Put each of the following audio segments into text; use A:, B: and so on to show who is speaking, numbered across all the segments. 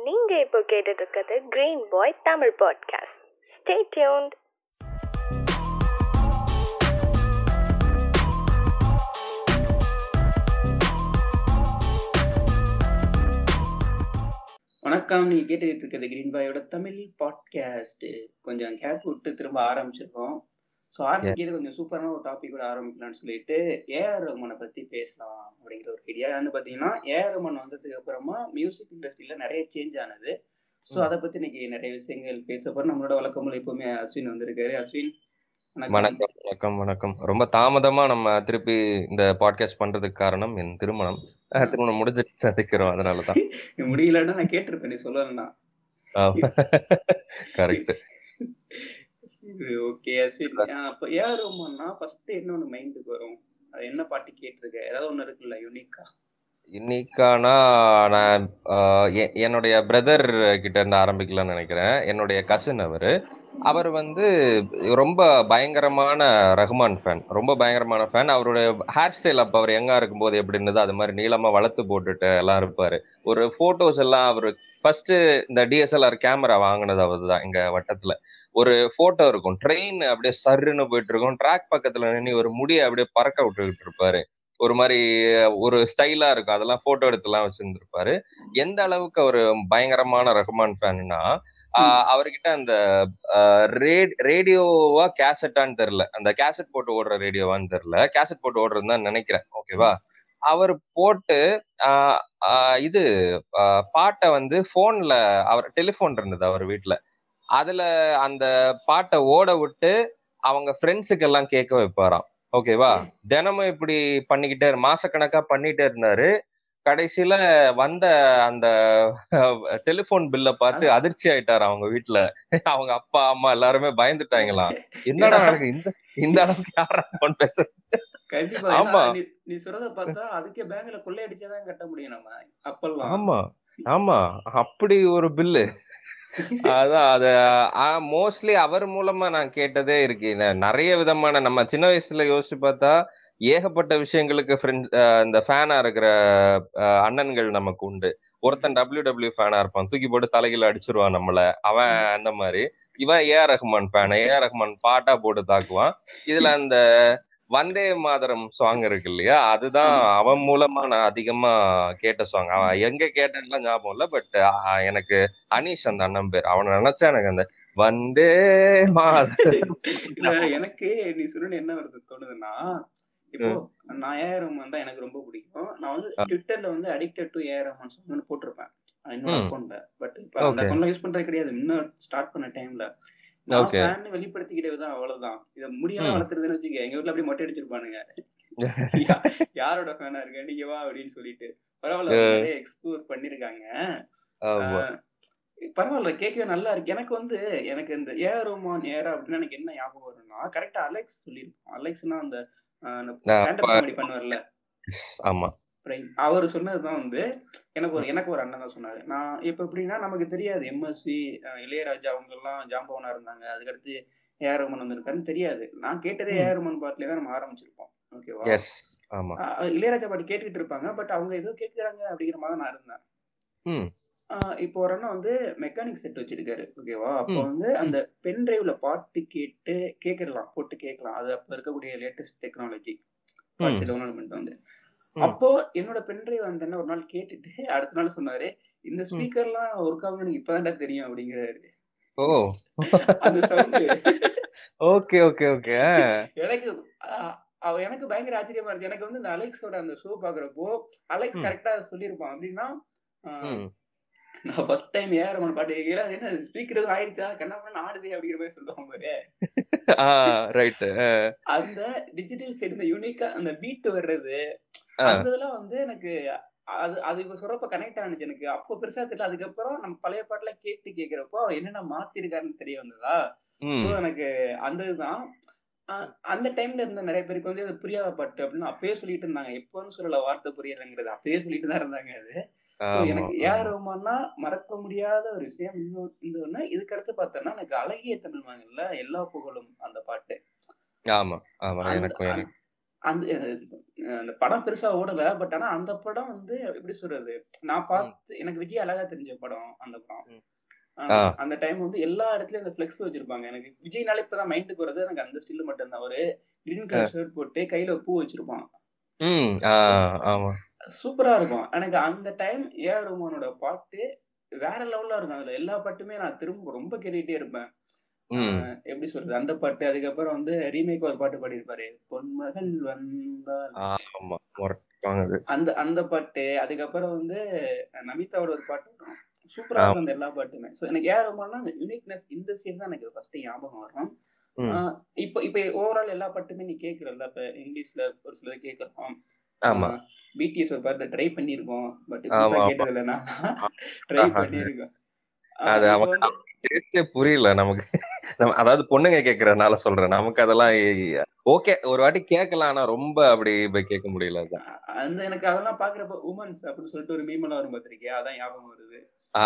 A: நீங்க இப்போ கேட்டுட்டு இருக்கிறது green boy Tamil podcast stay tuned
B: வணக்கம் நீங்க கேட்டுக்கிட்டு இருக்கிறது கிரீன் பாயோட தமிழ் பாட்காஸ்ட் கொஞ்சம் கேப் விட்டு திரும்ப ஆரம்பிச்சிருக்கோம் ஸோ ஆரம்பிக்கிறது கொஞ்சம் சூப்பரான ஒரு டாபிக் கூட ஆரம்பிக்கலாம்னு சொல்லிட்டு ஏஆர் ரஹ்மானை பத்தி பேசலாம் அப்படிங்கிற ஒரு ஐடியா வந்து பாத்தீங்கன்னா ஏஆர் ரஹ்மான் வந்ததுக்கு அப்புறமா மியூசிக் இண்டஸ்ட்ரியில நிறைய சேஞ்ச் ஆனது ஸோ அதை பத்தி இன்னைக்கு நிறைய விஷயங்கள் பேச போறோம் நம்மளோட வழக்கமுள்ள எப்பவுமே அஸ்வின் வந்திருக்காரு அஸ்வின்
C: வணக்கம் வணக்கம் வணக்கம் ரொம்ப தாமதமா நம்ம திருப்பி இந்த பாட்காஸ்ட் பண்றதுக்கு காரணம் என் திருமணம் அஹ், திருமணம் முடிஞ்சிட்டு சந்திக்கிறோம் அதனாலதான்
B: முடியலன்னா நான் கேட்டிருப்பேன் நீ சொல்லலன்னா
C: கரெக்ட்
B: ஓகே அஸ்வின் அப்போ ஏஆர் ரஹ்மான்னா ஃபர்ஸ்ட் என்ன ஒன்று மைண்டுக்கு வரும் அது என்ன பாட்டு கேட்டிருக்க ஏதாவது ஒன்று இருக்குல்ல யூனிக்கா
C: இன்னைக்கானா நான் ஆஹ், எ- என்னுடைய பிரதர் கிட்ட இருந்து ஆரம்பிக்கலாம்னு நினைக்கிறேன் என்னுடைய கசின் அவரு அவர் வந்து ரொம்ப பயங்கரமான ரஹ்மான் ஃபேன் ரொம்ப பயங்கரமான ஃபேன் அவருடைய ஹேர் ஸ்டைல் அப்போ அவர் எங்க இருக்கும்போது எப்படி இருந்தது அது மாதிரி நீளமா வளர்த்து போட்டுட்டு எல்லாம் இருப்பாரு ஒரு போட்டோஸ் எல்லாம் அவர் ஃபர்ஸ்ட் இந்த டிஎஸ்எல்ஆர் கேமரா வாங்கினது அவர் தான் எங்க வட்டத்துல ஒரு போட்டோ இருக்கும் ட்ரெயின் அப்படியே சர்ருன்னு போயிட்டு இருக்கும் ட்ராக் பக்கத்துல நின்று ஒரு முடியை அப்படியே பறக்க விட்டுக்கிட்டு இருப்பாரு ஒரு மாதிரி ஒரு ஸ்டைலா இருக்கும் அதெல்லாம் போட்டோ எடுத்துலாம் வச்சிருந்திருப்பாரு எந்த அளவுக்கு அவர் பயங்கரமான ரஹ்மான் ஃபேன்னா அவர்கிட்ட அந்த ரேடியோவா கேசட்டான்னு தெரியல அந்த கேசட் போட்டு ஓடுற ரேடியோவான்னு தெரியல கேசட் போட்டு ஓடுறதுன்னு தான் நினைக்கிறேன் ஓகேவா அவர் போட்டு ஆஹ் ஆஹ் இது ஆஹ் பாட்டை வந்து போன்ல அவர் டெலிஃபோன் இருந்தது அவர் வீட்ல அதுல அந்த பாட்டை ஓட விட்டு அவங்க ஃப்ரெண்ட்ஸுக்கு எல்லாம் கேட்க வைப்பாராம் ஓகேவா தினமும் இப்படி பண்ணிக்கிட்டே மாசக்கணக்கா பண்ணிட்டே இருந்தாரு கடைசியில வந்த அந்த டெலிபோன் பில்ல பார்த்து அதிர்ச்சி ஆயிட்டாரு அவங்க வீட்ல அவங்க அப்பா அம்மா எல்லாருமே பயந்துட்டாங்களாம் என்னடா எனக்கு இந்த இந்த அளவுக்கு யாரா போன் பேச
B: கண்டிப்பா
C: ஆமா.
B: ஏன்னா நீ- நீ சொல்றத பார்த்தா அதுக்கே பேங்க்ல கொள்ளையடிச்சாதான் கட்ட முடியும் நம்ம அப்பெல்லாம்
C: ஆமா ஆமா அப்படி ஒரு பில்லு அதான் அத மோஸ்ட்லி அவர் மூலமா நான் கேட்டதே இருக்கு ந- நிறைய விதமான நம்ம சின்ன வயசுல யோசிச்சு பார்த்தா ஏகப்பட்ட விஷயங்களுக்கு ஃப்ரெண்ட் இந்த ஃபேனா இருக்கிற அஹ், அண்ணன்கள் நமக்கு உண்டு ஒருத்தன் டபிள்யூ டபிள்யூ ஃபேனா இருப்பான் தூக்கி போட்டு தலையில அடிச்சிருவான் நம்மள அவன் அந்த மாதிரி இவன் A R Rahman fan A R Rahman பாட்டா போட்டு தாக்குவான் இதுல அந்த வந்தே மாதரம் சாங் இருக்கு இல்லையா அதுதான் அவன் மூலமா நான் அதிகமா கேட்ட சாங் அவன் எங்க கேட்டேன்லாம் ஞாபகம் இல்ல பட் எனக்கு அனீஷ் அந்த அண்ணன் பேர் அவனை நினைச்சா எனக்கு அந்த வந்தே மாதரம்
B: இல்ல எனக்கு நீ சொல்லுன்னு என்ன வருது தோணுதுன்னா இப்போ நான் ஏஆர் ரஹ்மான் தான் எனக்கு ரொம்ப பிடிக்கும் நான் வந்து
C: ஆ.
B: ட்விட்டர்ல வந்து அடிக்டட் டு ஏஆர் ரஹ்மான் சொன்னு போட்டிருப்பேன் என்னோட
C: ம்.
B: அக்கௌண்ட்ல பட் இப்போ அந்த
C: Okay.
B: அக்கௌண்ட்ல யூஸ் பண்றது கிடையாது இன்னும் ஸ்டார்ட் பண்ண டைம்ல நான்
C: Okay.
B: ஃபேன் வெளிப்படுத்திக்கிட்டே தான் அவ்வளவுதான் இதை முடியாம
C: ம்.
B: வளர்த்துறதுன்னு வச்சுக்க எங்க வீட்ல அப்படியே மொட்டை அடிச்சிருப்பானுங்க யா- யாரோட ஃபேனா இருக்க நீங்க வா அப்படின்னு சொல்லிட்டு பரவாயில்ல
C: Yeah.
B: நிறைய எக்ஸ்ப்ளோர் பண்ணிருக்காங்க
C: ஆமா
B: ஆஹ் பரவாயில்ல கேட்கவே நல்லா இருக்கு எனக்கு வந்து எனக்கு இந்த ஏஆர் ரோமான் ஏஆர் அப்படின்னா எனக்கு என்ன ஞாபகம் வரும்னா கரெக்டா அலெக்ஸ் சொல்லியிருப்போம் அலெக்ஸ்னா அந்த
C: நான்
B: ஸ்டாண்டப்
C: அப்ப-
B: காமெடி பண்ணுவார்ல
C: ஆமா
B: பிரைம் அவர் சொன்னதுதான் வந்து எனக்கு ஒரு எனக்கு ஒரு அண்ணன் தான் சொன்னாரு நான் இப்ப எப்படின்னா நமக்கு தெரியாது எம்எஸ்வி இளையராஜா அவங்க எல்லாம் ஜாம்பவனா இருந்தாங்க அதுக்கடுத்து ஏஆர் ரோமன் வந்திருக்காருன்னு தெரியாது நான் கேட்டதே
C: ம்.
B: ஏஆர் ரோமன் பாட்டுல தான் நம்ம ஆரம்பிச்சிருப்போம் ஓகேவா
C: எஸ் ஆமா
B: அஹ் இளையராஜா பாட்டு கேட்டுட்டு இருப்பாங்க பட் அவங்க ஏதோ கேட்கறாங்க அப்படிங்கிற மாதிரி தான் நான் இருந்தேன்
C: ம்
B: ஆஹ் இப்போ ஒரு அண்ணா வந்து மெக்கானிக் செட் வச்சிருக்காரு ஓகேவா அப்போ
C: ம்.
B: வந்து அந்த பென் டிரைவ்ல பாட்டு கேட்டு கேட்கலாம் போட்டு கேட்கலாம் அது அப்போ இருக்கக்கூடிய லேட்டஸ்ட் டெக்னாலஜி பாட்டு
C: ம்.
B: டவுன்லோட் பண்ணிட்டு வந்து
C: ம்.
B: அப்போ என்னோட பென் டிரைவ் அந்த ஒரு நாள் கேட்டுட்டு அடுத்த நாள் சொன்னாரு இந்த ஸ்பீக்கர்லாம் ஒர்க் ஆகும் எனக்கு இப்பதான்டா தெரியும் அப்படிங்கிறாரு
C: ஓ
B: அந்த சவுண்டு
C: ஓகே ஓகே ஓகே
B: எனக்கு ஆஹ் அவ எனக்கு பயங்கர ஆச்சரியமா இருக்கு எனக்கு வந்து இந்த அலெக்ஸோட அந்த ஷோ பாக்குறப்போ அலெக்ஸ்
C: ம்.
B: கரெக்டா சொல்லியிருப்பான் அப்படின்னா ஆஹ்
C: ம்
B: நான் ஃபர்ஸ்ட் டைம் ஏஆர் ரமன் பாட்டு கேட்கல அது என்ன ஸ்பீக்கர் எதுவும் ஆயிடுச்சா கண்ணா ஆடுதே அப்படிங்கிற மாதிரி சொல்லுவாங்க பாரு
C: ஆ ரைட்
B: அந்த டிஜிட்டல் சைடு இந்த யூனிக்கா அந்த பீட் வர்றது
C: ஆ.
B: அந்த இதெல்லாம் வந்து எனக்கு அது அது இப்ப சொல்றப்ப கனெக்ட் ஆனிச்சு எனக்கு அப்போ பெருசா தெரியல அதுக்கப்புறம் நம்ம பழைய பாட்டுலாம் கேட்டு கேட்கிறப்போ அவர் என்னென்ன மாத்திருக்காருன்னு தெரிய வந்ததா
C: ம்
B: ஸோ எனக்கு அந்த இதுதான் ஆஹ் அந்த டைம்ல இருந்த நிறைய பேருக்கு வந்து அது புரியாத பாட்டு அப்படின்னு அப்பயே சொல்லிட்டு இருந்தாங்க எப்போன்னு சொல்லல வார்த்தை புரியலங்கிறது அப்பயே சொல்லிட்டு தான் இருந்தாங்க அது ஸோ
C: ஆமா
B: எனக்கு ஏஆர்
C: ஆமா
B: ரஹ்மான்னா மறக்க முடியாத ஒரு விஷயம் இன்னும் இந்த ஒண்ணு இதுக்கு அடுத்து பார்த்தோன்னா எனக்கு அழகிய தமிழ் மகன்ல எல்லா புகழும் அந்த பாட்டு
C: ஆமா ஆமா
B: அந்த
C: எனக்கும்
B: அந்த-
C: எனக்கு
B: அந்த அஹ் அந்த படம் பெருசா ஓடல பட் ஆனா அந்த படம் வந்து எப்படி சொல்றது நான் பார்த்து எனக்கு விஜய் அழகா தெரிஞ்ச படம் அந்த படம்
C: ம்.
B: ஆஹ்
C: ஆ.
B: அந்த டைம் வந்து எல்லா இடத்துலயும் அந்த ஃபிளெக்ஸ் வச்சிருப்பாங்க எனக்கு விஜய்னாலே இப்பதான் மைண்டுக்கு வர்றது எனக்கு அந்த ஸ்டில் மட்டும் தான் ஒரு கிரீன் கலர் ஷர்ட் போட்டு கையில ஒரு பூ வச்சிருப்பான்
C: ம் ஆ ஆமா
B: சூப்பரா இருக்கும் எனக்கு அந்த டைம் ஏஆர் ரஹ்மானோட பாட்டு வேற லெவல்ல இருக்கும் அதுல எல்லா பாட்டுமே நான் திரும்ப ரொம்ப கேட்டுட்டே இருப்பேன்
C: ம்
B: ஆஹ் எப்படி சொல்றது அந்த பாட்டு அதுக்கப்புறம் வந்து ரீமேக் ஒரு பாட்டு பாடியிருப்பாரு பொன்மகள் வந்தால்
C: ஆமா முரட்டுவாங்க அது
B: அந்த அந்த பாட்டு அதுக்கப்புறம் வந்து நமிதாவோட ஒரு பாட்டு வரும் சூப்பரா இருக்கும் அந்த எல்லா பாட்டுமே ஸோ எனக்கு ஏன் ரொம்பனா அந்த யூனிக்னஸ் இந்த சீன் தான் எனக்கு ஃபர்ஸ்ட் ஞாபகம் வரும்
C: ம்.
B: ஆஹ் இப்போ இப்போ ஓவரால் எல்லா பாட்டுமே நீ கேட்கறல்ல இப்போ இங்கிலீஷ்ல ஒரு சிலது கேட்கறோம்
C: ஆமா
B: பிடிஎஸ் ஒரு பாட்டு ட்ரை பண்ணியிருக்கோம் பட்
C: ஆமா, ஆமா.
B: கேட்டது இல்லைன்னா ட்ரை
C: ஆஹா.
B: பண்ணியிருக்கோம்
C: அது
B: ஆஹ் இப்போ
C: அவன்
B: வந்து
C: டேஸ்டே புரியல நமக்கு நம்ம அதாவது பொண்ணுங்க கேக்குறதுனால சொல்றேன் நமக்கு அதெல்லாம் ஓகே ஒரு வாட்டி கேட்கலாம் ஆனா ரொம்ப அப்படி இப்ப கேட்க முடியல அதான்
B: அந்த எனக்கு அதெல்லாம் பாக்குறப்ப உமன்ஸ் அப்படின்னு சொல்லிட்டு ஒரு மீமெல்லாம் வரும் பார்த்திருக்கியா அதான் ஞாபகம் வருது
C: ஆ,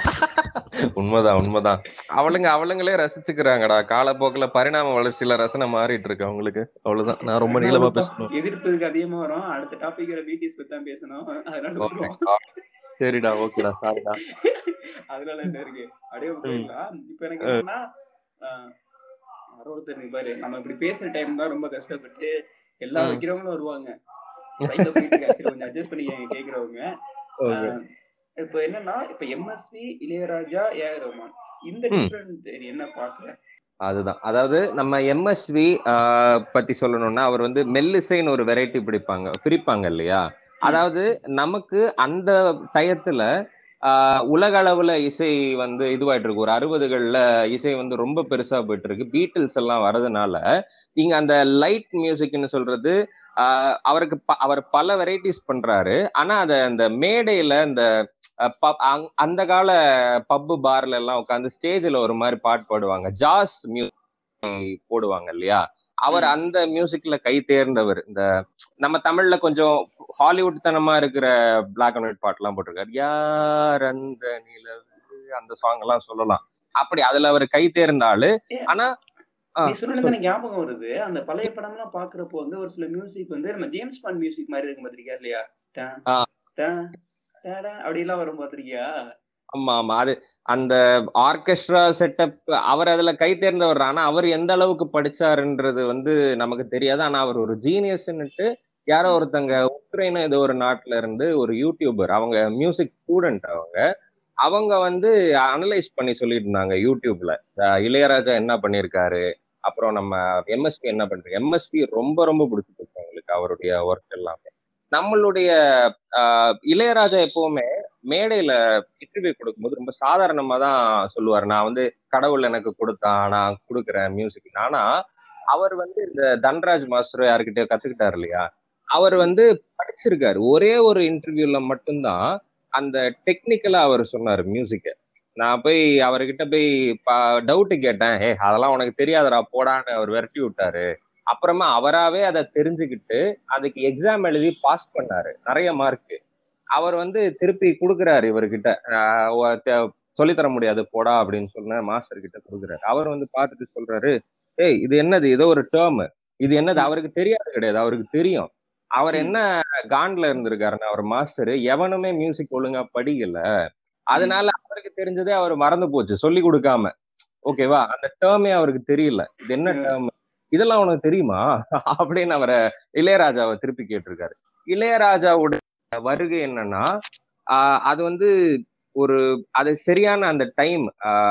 C: உண்மைதான் உண்மைதான் அவளுங்க அவளுங்களே ரசிச்சுக்கிறாங்கடா காலப்போக்குல பரிணாம வளர்ச்சியில ரசனை மாறிட்டு இருக்கு அவங்களுக்கு அவ்வளவுதான் நான் ரொம்ப நீளமா பேசணும்
B: எதிர்ப்புக்கு அதிகமா வரும் அடுத்த டாபிக் பிடிஎஸ் பத்தி தான் பேசணும் அதனால விட்டுருவோம்.
C: சரிடா ஓகேடா சாரிடா
B: அதனால என்ன இருக்கு அப்படியே போயிடலாம் இப்ப எனக்கு என்னன்னா ஆஹ், யாரோ ஒருத்தர் இருக்கு பாரு நம்ம இப்படி பேசுற டைம் தான் ரொம்ப கஷ்டப்பட்டு எல்லா
C: ம்.
B: வைக்கிறவங்களும் வருவாங்க சைட்ல போயிட்டு இருக்கா. சரி கொஞ்சம் அட்ஜஸ்ட் பண்ணிக்கங்க கேக்குறவங்க
C: Okay.
B: ஆஹ், இப்ப என்னன்னா இப்ப எம்எஸ்வி இளையராஜா ஏஆர் ரஹ்மான் இந்த
C: ம்.
B: டிஃபரெண்ட் என்ன பாக்குற
C: அதுதான் அதாவது நம்ம எம்எஸ்வி பத்தி சொல்லணும்னா அவர் வந்து மெல்லிசைன்னு ஒரு வெரைட்டி பிடிப்பாங்க பிரிப்பாங்க இல்லையா அதாவது நமக்கு அந்த டயத்துல ஆஹ் உலக அளவுல இசை வந்து இதுவாயிட்டு இருக்கு ஒரு அறுபதுகள்ல இசை வந்து ரொம்ப பெருசா போயிட்டு இருக்கு பீட்டில்ஸ் எல்லாம் வரதுனால இங்க அந்த லைட் மியூசிக்னு சொல்றது ஆஹ் அவருக்கு ப- அவர் பல வெரைட்டிஸ் பண்றாரு ஆனா அத அந்த மேடையில இந்த அஹ் pub- அங்- அந்த கால பப்பு பார்ல எல்லாம் உட்காந்து ஸ்டேஜ்ல ஒரு மாதிரி பாட்டு பாடுவாங்க ஜாஸ் மியூசிக் போடுவாங்க இல்லையா அவர்
B: ம்.
C: அந்த மியூசிக்ல கை தேர்ந்தவர் இந்த நம்ம தமிழ்ல கொஞ்சம் ஹாலிவுட் தனமா இருக்கிற பிளாக் அண்ட் ஒயிட் பாட்டுலாம் போட்டிருக்காரு யார் அந்த நிலவு அந்த சாங் எல்லாம் சொல்லலாம் அப்படி அதுல அவர் கை தேர்ந்த ஆளு
B: ஏ,
C: ஆனா ஆ,
B: நீ சொன்னது எனக்கு ஞாபகம் வருது அந்த பழைய படம்லாம் பாக்குறப்போ வந்து ஒரு சில மியூசிக் வந்து நம்ம ஜேம்ஸ் பாண்ட் மியூசிக் மாதிரி இருக்கும் பாத்திருக்கியா இல்லையா டா,
C: ஆ.
B: டா, டா, அப்படி எல்லாம் வரும் பாத்திருக்கியா
C: ஆமா ஆமா அது அந்த ஆர்கெஸ்ட்ரா செட்டப் அவர் அதுல கை தேர்ந்தவர் ஆனா அவர் எந்த அளவுக்கு படிச்சாருன்றது வந்து நமக்கு தெரியாது ஆனா அவர் ஒரு ஜீனியஸ்ன்னுட்டு யாரோ ஒருத்தங்க உக்ரைன் ஏதோ ஒரு நாட்டுல இருந்து ஒரு யூடியூபர் அவங்க மியூசிக் ஸ்டூடெண்ட் அவங்க அவங்க வந்து அனலைஸ் பண்ணி சொல்லிட்டு இருந்தாங்க யூடியூப்ல அஹ் இளையராஜா என்ன பண்ணியிருக்காரு அப்புறம் நம்ம எம்எஸ்பி என்ன பண்றாரு எம்எஸ்பி ரொம்ப ரொம்ப பிடிச்சிருக்கு அவங்களுக்கு அவருடைய ஒர்க் எல்லாமே நம்மளுடைய ஆஹ் இளையராஜா எப்பவுமே மேடையில இன்டர்வியூ கொடுக்கும்போது ரொம்ப சாதாரணமா தான் சொல்லுவார் நான் வந்து கடவுள் எனக்கு கொடுத்தான் நான் கொடுக்குறேன் மியூசிக் ஆனா அவர் வந்து இந்த தன்ராஜ் மாஸ்டர் யாருக்கிட்ட கத்துக்கிட்டாரு இல்லையா அவர் வந்து படிச்சிருக்காரு ஒரே ஒரு இன்டர்வியூல மட்டும்தான் அந்த டெக்னிக்கலா அவர் சொன்னாரு மியூசிக்க நான் போய் அவர்கிட்ட போய் டவுட் கேட்டேன் ஏ அதெல்லாம் உனக்கு தெரியாதடா போடான்னு அவர் விரட்டி விட்டாரு அப்புறமா அவராவே அதை தெரிஞ்சுக்கிட்டு அதுக்கு எக்ஸாம் எழுதி பாஸ் பண்ணாரு நிறைய மார்க் அவர் வந்து திருப்பி கொடுக்குறாரு இவர்கிட்ட ஆஹ் ஒ- தெ- சொல்லித்தர முடியாது போடா அப்படின்னு சொன்ன மாஸ்டர் கிட்ட கொடுக்குறாரு அவர் வந்து பார்த்துட்டு சொல்றாரு ஏய் இது என்னது ஏதோ ஒரு டேர்ம் இது என்னது அவருக்கு தெரியாது கிடையாது அவருக்கு தெரியும் அவர்
B: ம்.
C: என்ன கான்ல இருந்திருக்காருன்னா அவர் மாஸ்டர் எவனுமே மியூசிக் ஒழுங்கா படிக்கல அதனால அவருக்கு தெரிஞ்சதே அவர் மறந்து போச்சு சொல்லி கொடுக்காம ஓகேவா அந்த டேர்மே அவருக்கு தெரியல இது என்ன
B: ம்.
C: டேர்ம் இதெல்லாம் உனக்கு தெரியுமா அப்படின்னு அவரை இளையராஜாவை திருப்பி கேட்டிருக்காரு இளையராஜாவுடைய வருகை என்னன்னா ஆஹ் அது வந்து ஒரு அது சரியான அந்த டைம்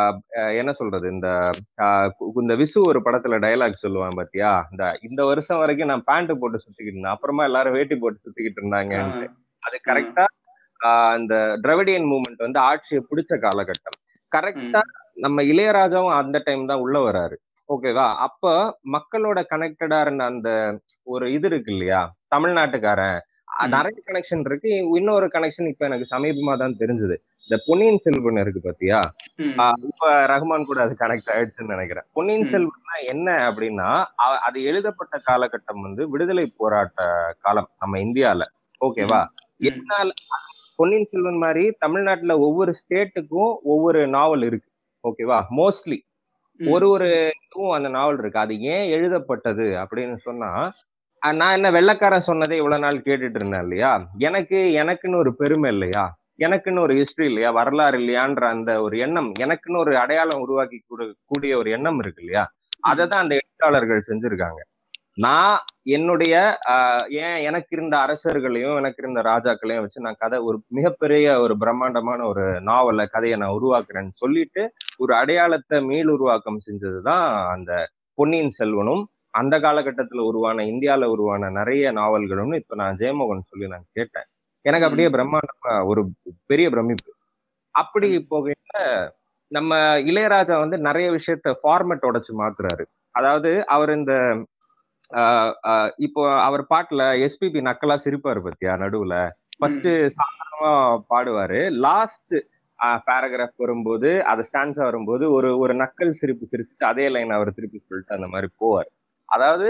C: என்ன சொல்றது இந்த ஆஹ் கு- இந்த விசு ஒரு படத்துல டயலாக் சொல்லுவான் பாத்தியா இந்த இந்த வருஷம் வரைக்கும் நான் பேண்ட் போட்டு சுத்திக்கிட்டு இருந்தேன் அப்புறமா எல்லாரும் வேட்டி போட்டு சுத்திக்கிட்டு இருந்தாங்க
B: ஆஹ்
C: அது கரெக்டா இந்த திராவிடியன் மூமெண்ட் வந்து ஆட்சியை பிடிச்ச காலகட்டம் கரெக்டா நம்ம இளையராஜாவும் அந்த டைம் தான் உள்ள வராரு ஓகேவா அப்ப மக்களோட கனெக்டடா இருந்த அந்த ஒரு இது இருக்கு இல்லையா தமிழ்நாட்டுக்காரன் அஹ்
B: ம்.
C: நிறைய கனெக்ஷன் இருக்கு இன்னொரு கனெக்ஷன் இப்ப எனக்கு சமீபமா தான் தெரிஞ்சது இந்த பொன்னியின் செல்வன் இருக்கு பாத்தியா
B: ம்.
C: ஆஹ் இப்ப ரஹ்மான் கூட அது கனெக்ட் ஆயிடுச்சுன்னு நினைக்கிறேன் பொன்னியின்
B: ம்.
C: செல்வன்னா என்ன அப்படின்னா அ- அது எழுதப்பட்ட காலகட்டம் வந்து விடுதலை போராட்ட காலம் நம்ம இந்தியால ஓகேவா
B: ம்.
C: எதனால பொன்னியின் செல்வன் மாதிரி தமிழ்நாட்டுல ஒவ்வொரு ஸ்டேட்டுக்கும் ஒவ்வொரு நாவல் இருக்கு ஓகேவா மோஸ்ட்லி
B: ம்.
C: ஒரு ஒரு இதுவும் அந்த நாவல் இருக்கு அது ஏன் எழுதப்பட்டது அப்படின்னு சொன்னா அஹ் நான் என்ன வெள்ளைக்காரன் சொன்னதே இவ்வளவு நாள் கேட்டுட்டு இருந்தேன் இல்லையா எனக்கு எனக்குன்னு ஒரு பெருமை இல்லையா எனக்குன்னு ஒரு ஹிஸ்டரி இல்லையா வரலாறு இல்லையான்ற அந்த ஒரு எண்ணம் எனக்குன்னு ஒரு அடையாளம் உருவாக்கி கூடு- கூடிய ஒரு எண்ணம் இருக்கு இல்லையா அதை தான் அந்த எழுத்தாளர்கள் செஞ்சிருக்காங்க நான் என்னுடைய ஆஹ், ஏன் எனக்கு இருந்த அரசர்களையும் எனக்கு இருந்த ராஜாக்களையும் வச்சு நான் கதை ஒரு மிகப்பெரிய ஒரு பிரம்மாண்டமான ஒரு நாவலை கதையை நான் உருவாக்குறேன்னு சொல்லிட்டு ஒரு அடையாளத்தை மீள் உருவாக்கம் செஞ்சதுதான் அந்த பொன்னியின் செல்வனும் அந்த காலகட்டத்துல உருவான இந்தியால உருவான நிறைய நாவல்களும் இப்ப நான் ஜெயமோகன் சொல்லி நான் கேட்டேன் எனக்கு அப்படியே பிரம்மாண்டமா ஒரு பெரிய பிரமிப்பு அப்படி போகையில நம்ம இளையராஜா வந்து நிறைய விஷயத்த ஃபார்மேட் உடைச்சு மாத்துறாரு அதாவது அவர் இந்த ஆஹ் ஆஹ் இப்போ அவர் பாட்டுல எஸ்பிபி நக்கலா சிரிப்பாரு பத்தியா நடுவுல ஃபர்ஸ்ட் சாதாரணமா பாடுவாரு லாஸ்ட் பேராகிராஃப் வரும்போது அதை ஸ்டான்ஸா வரும்போது ஒரு ஒரு நக்கல் சிரிப்பு சிரிச்சுட்டு அதே லைன் அவர் திருப்பி சொல்லிட்டு அந்த மாதிரி போவார் அதாவது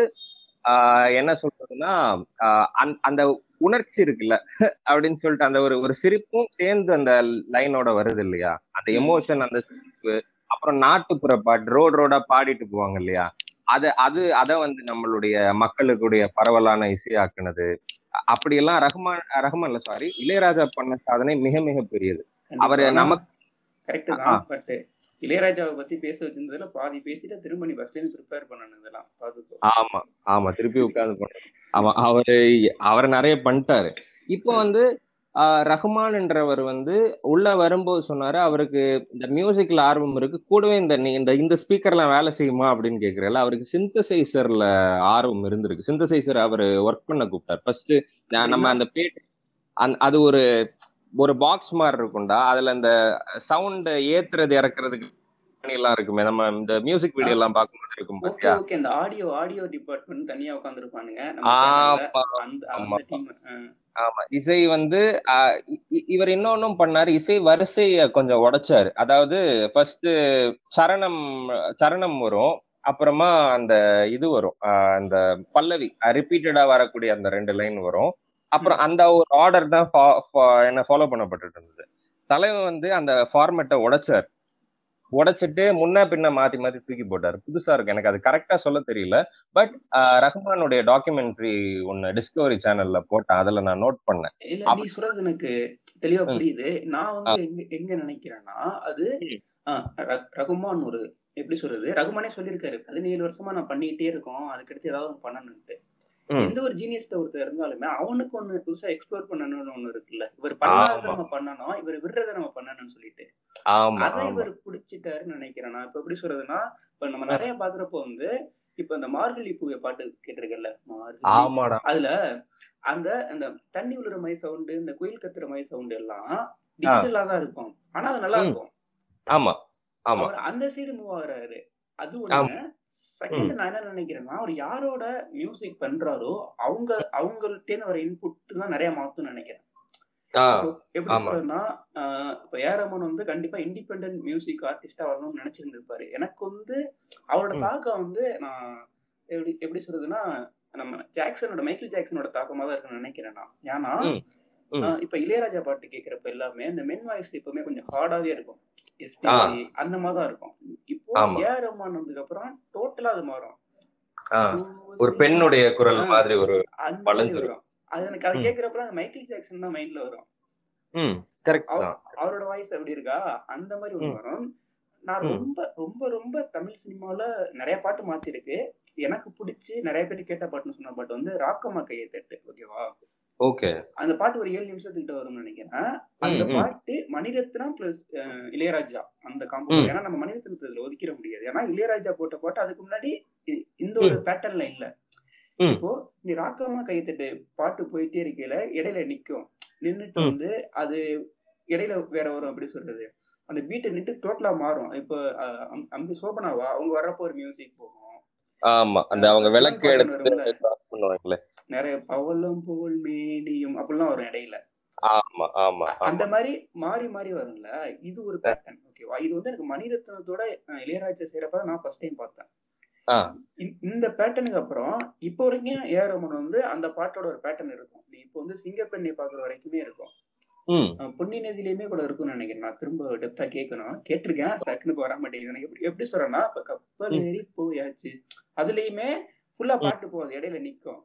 C: ஆஹ் என்ன சொல்றதுன்னா ஆஹ் அந்த- அந்த உணர்ச்சி இருக்குல்ல அப்படின்னு சொல்லிட்டு அந்த ஒரு ஒரு சிரிப்பும் சேர்ந்து அந்த லைனோட வருது இல்லையா அந்த எமோஷன் அந்த சிரிப்பு அப்புறம் நாட்டுப்புற பாட்டு ரோடு ரோடா பாடிட்டு போவாங்க இல்லையா அது அது அத வந்து நம்மளுடைய மக்களுக்குடைய பரவலான இசையாக்குனது அப்படியெல்லாம் ரஹ்மான் ரஹ்மான் இல்ல சாரி இளையராஜா பண்ண சாதனை மிக மிக பெரியது அவரு நமக்கு
B: கரெக்ட்
C: ஆ.
B: தான் பட் இளையராஜாவை பத்தி பேச வச்சிருந்ததுல பாதி பேசிட்டு திரும்ப நீ ஃபர்ஸ்ட்ல இருந்து ப்ரிப்பேர் பண்ணணும் இதெல்லாம் பாத்துக்கோ
C: ஆமா ஆமா திருப்பி உட்கார்ந்து போனேன் ஆமா அவரு அவர் நிறைய பண்ணிட்டாரு இப்போ வந்து ஆஹ் ரஹ்மான்ன்றவர் வந்து உள்ள வரும்போது சொன்னாரு அவருக்கு இந்த மியூசிக்ல ஆர்வம் இருக்கு கூடவே இந்த நீ இந்த இந்த ஸ்பீக்கர்லாம் வேலை செய்யுமா அப்படின்னு கேக்குறல அவருக்கு சிந்தசைசர்ல ஆர்வம் இருந்திருக்கு சிந்தசைசர் அவர் ஒர்க் பண்ண கூப்பிட்டார் ஃபர்ஸ்ட் நம்ம அந்த பேட் அந்த அது ஒரு ஒரு பாக்ஸ் மாதிரி இருக்கும்டா அதுல இந்த சவுண்ட் ஏத்துறது இறக்குறதுக்கு எல்லாம் இருக்குமே நம்ம இந்த மியூசிக் வீடியோ எல்லாம் பார்க்கும்போது இருக்கும்
B: ஓகே
C: பாத்தியா
B: ஓகே இந்த ஆடியோ ஆடியோ டிபார்ட்மெண்ட் தனியா உட்காந்துருப்பானுங்க
C: ஆமா,
B: அந்த
C: ஆமா.
B: அந்த டீம்
C: ஆமா இசை வந்து ஆஹ் இ- இ- இவர் இன்னொன்னும் பண்ணாரு இசை வரிசைய கொஞ்சம் உடைச்சாரு அதாவது ஃபர்ஸ்ட் சரணம் சரணம் வரும் அப்புறமா அந்த இது வரும் ஆஹ் அந்த பல்லவி ரிப்பீட்டடா வரக்கூடிய அந்த ரெண்டு லைன் வரும் அப்புறம் அந்த ஒரு ஆர்டர் தான் fo- fo- என்ன ஃபாலோ பண்ணப்பட்டுட்டு இருந்தது தலைவன் வந்து அந்த ஃபார்மேட்டை உடைச்சார் உடைச்சிட்டு முன்ன பின்ன மாத்தி மாத்தி தூக்கி போட்டாரு புதுசா இருக்கு எனக்கு அது கரெக்டா சொல்ல தெரியல பட் ரஹ்மானுடைய டாக்குமெண்ட்ரி ஒன்னு டிஸ்கவரி சேனல்ல போட்டேன் அதுல நான் நோட் பண்ணேன்
B: இல்ல நீ சொல்றது எனக்கு தெளிவா புரியுது நான் வந்து எங்க எங்க நினைக்கிறேன்னா அது ஆ, ர- ரகுமான் ஒரு எப்படி சொல்றது ரகுமானே சொல்லியிருக்காரு பதினேழு வருஷமா நான் பண்ணிக்கிட்டே இருக்கோம் அதுக்கடுத்து ஏதாவது ஒண்ணு பண்ணணும்ட்டு
C: ம்.
B: எந்த ஒரு ஜீனியஸ்ட ஒருத்தர் இருந்தாலுமே அவனுக்கு ஒண்ணு புதுசா எக்ஸ்ப்ளோர் பண்ணணும்னு ஒண்ணு இருக்குல்ல இவர் பண்ணாத
C: ஆமா.
B: நம்ம பண்ணணும் இவர் விடுறத நம்ம பண்ணணும்னு சொல்லிட்டு
C: ஆமா
B: அதை
C: ஆமா
B: இவர் பிடிச்சிட்டாருன்னு நினைக்கிறேன் நான் இப்ப எப்படி சொல்றதுன்னா இப்ப நம்ம நிறைய பாக்குறப்போ வந்து இப்ப இந்த மார்கழி பூவை பாட்டு கேட்டிருக்கல மார்கழி
C: ஆமாடா
B: அதுல அந்த அந்த தண்ணி விழுற மை சவுண்டு இந்த குயில் கத்துற மை சவுண்ட் எல்லாம் டிஜிட்டலா தான் இருக்கும் ஆனா அது நல்லா
C: ம்.
B: இருக்கும்
C: ஆமா ஆமா
B: அவர் அந்த சைடு மூவ் ஆகுறாரு அது
C: ஆமா.
B: ஒண்ணு செகண்ட் நான் என்ன நினைக்கிறேன்னா அவர் யாரோட மியூசிக் பண்றாரோ அவங்க அவங்கள்ட்ட வர இன்புட் தான் நிறைய மாத்தும்னு நினைக்கிறேன்
C: ஆ
B: இப்போ எப்படி
C: ஆமா.
B: சொல்றேன்னா ஆஹ் இப்ப ஏரமன் வந்து கண்டிப்பா இண்டிபெண்டன்ட் மியூசிக் ஆர்டிஸ்டா வரணும்னு நினைச்சிருந்திருப்பாரு எனக்கு வந்து அவரோட
C: ம்.
B: தாக்கம் வந்து நான் எப்படி எப்படி சொல்றதுன்னா நம்ம ஜாக்சனோட மைக்கேல் ஜாக்சனோட தாக்கமா தான் இருக்குன்னு நினைக்கிறேன் நான் ஏன்னா
C: ம். ம்.
B: ஆஹ் இப்ப இளையராஜா பாட்டு கேக்குறப்ப எல்லாமே இந்த மென் வாய்ஸ் எப்பவுமே கொஞ்சம் ஹார்டாவே இருக்கும்
C: ஆ.
B: எஸ்பிபி அந்த மாதிரி தான் இருக்கும் இப்போ
C: ஆமா.
B: ஏ ரஹ்மான் வந்ததுக்கு அப்புறம் டோட்டலா அது மாறும்
C: ஆ. ஒரு பெண்ணுடைய குரல்
B: ஆ.
C: மாதிரி ஒரு
B: அந்த மாதிரி
C: வளைஞ்சிரும்.
B: வரும் அது எனக்கு அது
C: ம்.
B: கேக்குறப்ப மைக்கேல் ஜாக்சன் தான் மைண்ட்ல வரும்
C: ம் கரெக்ட்
B: அவர்-
C: தான்
B: அவரோட வாய்ஸ் எப்படி இருக்கா அந்த மாதிரி ஒண்ணு
C: ம்.
B: வரும் நான்
C: ம்.
B: ரொம்ப ரொம்ப ரொம்ப தமிழ் சினிமால நிறைய பாட்டு மாத்திருக்கு எனக்கு பிடிச்சி நிறைய பேர் கேட்ட பாட்டுன்னு சொன்ன பாட்டு வந்து ராக்கம்மா கையை தட்டு ஓகேவா
C: ஓகே
B: அந்த பாட்டு ஒரு ஏழு நிமிஷத்துக்கிட்ட வரும்னு நினைக்கிறேன் அந்த
C: ம், ம்.
B: பாட்டு மணிரத்னம் பிளஸ் இளையராஜா அந்த காம்போ
C: ம்.
B: ஏன்னா நம்ம மணிரத்னத்தை இதுல ஒதுக்கிட முடியாது ஏன்னா இளையராஜா போட்ட பாட்டு அதுக்கு முன்னாடி இ- இந்த ஒரு பேட்டர்ன்ல இல்ல
C: ம்.
B: இப்போ நீ ராக்கம்மா கைத்தட்டு பாட்டு போயிட்டே இருக்கையில இடையில நிக்கும் நின்னுட்டு
C: ம்.
B: வந்து அது இடையில வேற வரும் அப்படி சொல்றது அந்த பீட்டை நின்று டோட்டலா மாறும் இப்போ அஹ், அம்- அம்பி சோபனாவா அவங்க வர்றப்போ ஒரு மியூசிக் போகும்
C: ஆமா அந்த அவங்க
B: சிவன்
C: விளக்கு
B: பாட்டு
C: எடுத்து
B: வரும்ல.
C: cross பண்ணுவாங்களே
B: நிறைய பவலும் புகழ் மேடியும் அப்படிலாம் வரும் இடையில
C: ஆமா ஆமா
B: அந்த
C: ஆமா
B: மாதிரி மாறி மாறி வரும்ல இது ஒரு பேட்டர்ன் ஓகேவா இது வந்து எனக்கு மணிரத்னத்தோட அஹ், இளையராஜா செய்யறப்ப நான் ஃபர்ஸ்ட் டைம் பார்த்தேன்
C: ஆ.
B: இந்த- இந்த பேட்டர்னுக்கு அப்புறம் இப்போ வரைக்கும் ஏஆர் ரமன் வந்து அந்த பாட்டோட ஒரு பேட்டர்ன் இருக்கும் நீ இப்போ வந்து சிங்கப்பெண்ணை பாக்குற வரைக்குமே இருக்கும்
C: ம்
B: அஹ், பொன்னி நதியிலயுமே கூட இருக்கும்னு நினைக்கிறேன் நான் திரும்ப டெப்தா கேட்கணும் கேட்டிருக்கேன் டக்குனு இப்ப வர மாட்டேங்குது எனக்கு எப்படி எப்படி சொல்றேன்னா இப்ப கப்பல்
C: ம்.
B: ஏறி போயாச்சு அதுலயுமே ஃபுல்லா
C: ம்.
B: பாட்டு போகுது இடையில நிக்கும் இப்ப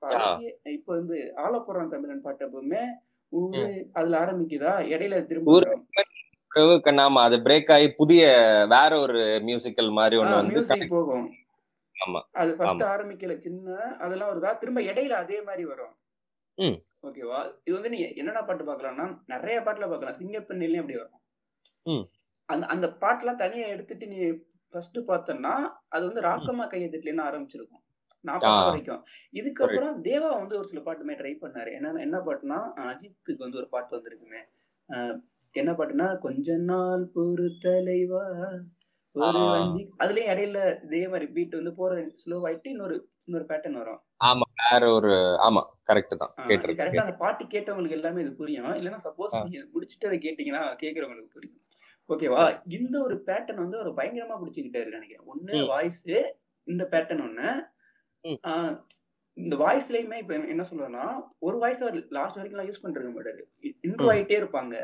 B: பழைய இப்ப வந்து ஆலப்புறம் தமிழன் பாட்டு எப்பவுமே ஊரு அதுல ஆரம்பிக்குதா இடையில திரும்ப
C: ஊரு
B: வரும்.
C: பிறகு கண்ணாம அது பிரேக் ஆகி புதிய வேற ஒரு மியூசிக்கல் மாதிரி ஒண்ணு வந்து
B: மியூசிக் போகும்
C: ஆமா
B: அது ஃபர்ஸ்ட் ஆரம்பிக்கல சின்ன அதெல்லாம் வருதா திரும்ப இடையில அதே மாதிரி வரும்
C: ம்.
B: ஓகேவா இது வந்து நீ என்னென்ன பாட்டு பார்க்கலாம்னா நிறைய பாட்டுல பார்க்கலாம் சிங்கப்பெண்ணிலையும் அப்படி வரும்
C: ம்.
B: அந்த அந்த பாட்டுலாம் தனியா எடுத்துட்டு நீ ஃபர்ஸ்ட் பார்த்தன்னா அது வந்து ராக்கம்மா கையெழுத்துல இருந்து ஆரம்பிச்சிருக்கும் நான் பார்த்த
C: ஆ.
B: வரைக்கும் இதுக்கப்புறம் தேவா வந்து ஒரு சில பாட்டுமே ட்ரை பண்ணாரு என்ன என்ன பாட்டுனா அஜித்துக்கு வந்து ஒரு பாட்டு வந்திருக்குமே அஹ், என்ன பாட்டுனா கொஞ்ச நாள் பொறு தலைவா ஒரு
C: ஆ.
B: வஞ்சி அதுலயும் இடையில இதே மாதிரி பீட் வந்து போற ஸ்லோ ஆயிட்டு இன்னொரு இன்னொரு பேட்டர்ன் வரும்
C: ஆமா வேற ஒரு ஆமா கரெக்ட் தான்
B: கரெக்டா
C: கேட்டிருக்கேன்
B: அந்த பாட்டு கேட்டவங்களுக்கு எல்லாமே இது புரியும் இல்லைன்னா சப்போஸ்
C: ஆ.
B: நீங்க முடிச்சுட்டு அதை கேட்டீங்கன்னா கேக்குறவங்களுக்கு புரியும் ஓகேவா இந்த ஒரு பேட்டர்ன் வந்து அவர் பயங்கரமா பிடிச்சிக்கிட்டாரு நினைக்கிறேன் ஒண்ணு
C: ம்.
B: வாய்ஸ் இந்த பேட்டர்ன் ஒண்ணு
C: ம்.
B: ஆஹ் இந்த வாய்ஸ்லயுமே இப்ப என்ன சொல்றேன்னா ஒரு வாய்ஸ் அவர் லாஸ்ட் வரைக்கும் எல்லாம் யூஸ் பண்ணிருக்க மாட்டாரு இன்ட்ரோ
C: ம்.
B: ஆயிட்டே இருப்பாங்க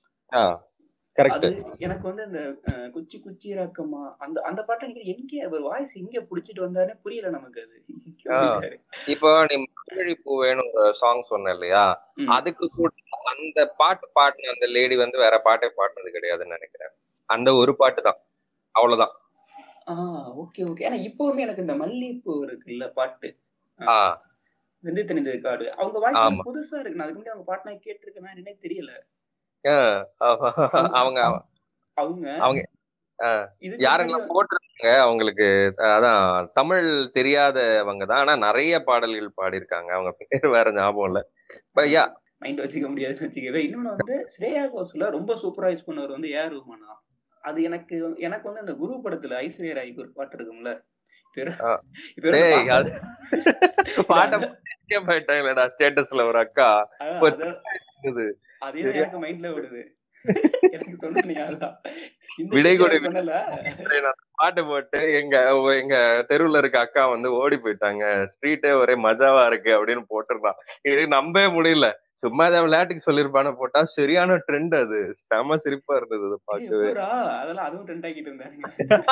C: கரெக்ட்
B: அது எனக்கு வந்து இந்த அஹ், குச்சி குச்சி ரக்கமா அந்த அந்த பாட்டு எனக்கு எங்க அவர் வாய்ஸ் எங்க புடிச்சிட்டு வந்தாருன்னு புரியல நமக்கு அது எங்க
C: ஆ.
B: புடிச்சாரு?
C: இப்போ நீ மார்கழி பூவேன்னு ஒரு சாங் சொன்ன இல்லையா
B: ம்.
C: அதுக்கு கூட அந்த பாட்டு பாடின அந்த லேடி வந்து வேற பாட்டே பாடினது கிடையாதுன்னு நினைக்கிறேன் அந்த ஒரு பாட்டு தான் அவ்வளவுதான்
B: ஆஹ் ஓகே ஓகே ஆனா இப்பவுமே எனக்கு இந்த மல்லிகைப்பூ இருக்குல்ல பாட்டு
C: ஆ
B: வெந்து தெரிந்தது காடு அவங்க வாய்ஸ்
C: ஆமா.
B: புதுசா இருக்கு நான் அதுக்கு முன்னாடி அவங்க பாட்டு நான் கேட்டிருக்கேனா என்னன்னே தெரியல
C: ஆ, அவங்க
B: அவங்க
C: அவங்க, ஆ,
B: இதுக்கு
C: யாரெல்லாம்
B: முன்னாடி
C: போட்டிருக்காங்க அவங்களுக்கு அதான் தமிழ் தெரியாதவங்க தான் ஆனா நிறைய பாடல்கள் பாடியிருக்காங்க அவங்க பேர் வேற ஞாபகம் இல்ல But yeah,
B: மைண்ட் வச்சுக்க முடியாதுன்னு வச்சுக்கவே இன்னொன்னு வந்து ஸ்ரேயா கோஸ்ல ரொம்ப சூப்பரா யூஸ் பண்ணவர் வந்து ஏஆர் ரஹ்மான் தான் அது எனக்கு எனக்கு வந்து அந்த குரு படத்துல ஐஸ்வர்யா ராய்க்கு ஒரு பாட்டு இருக்கும்ல பேரு
C: ஆ.
B: பேரு
C: டேய்,
B: பாப்பா-
C: அது- பாட்டை முக்கிய போயிட்டாங்களேடா ஸ்டேட்டஸ்ல ஒரு அக்கா
B: அதான்,
C: ஒரு-
B: அதான்,
C: இது
B: அதே தான் எனக்கு மைண்ட்ல விடுது எனக்கு சொன்னீங்க அதான் இந்த
C: விடை
B: கேள்வி
C: கொடு.
B: அவர் பண்ணல
C: நான் பாட்டு போட்டு எங்க எங்க தெருவுல இருக்க அக்கா வந்து ஓடி போயிட்டாங்க ஸ்ட்ரீட்டே ஒரே மஜாவா இருக்கு அப்படின்னு போட்டிருந்தான் இது நம்பவே முடியல சும்மா அதை விளையாட்டுக்கு சொல்லிருப்பான்னு போட்டா சரியான ட்ரெண்ட் அது செம சிரிப்பா இருந்தது அதை
B: ஏய்,
C: பார்க்கவே
B: எப்படிடா? அதெல்லாம் அதுவும் ட்ரெண்ட் ஆக்கிட்டு இருந்தாங்க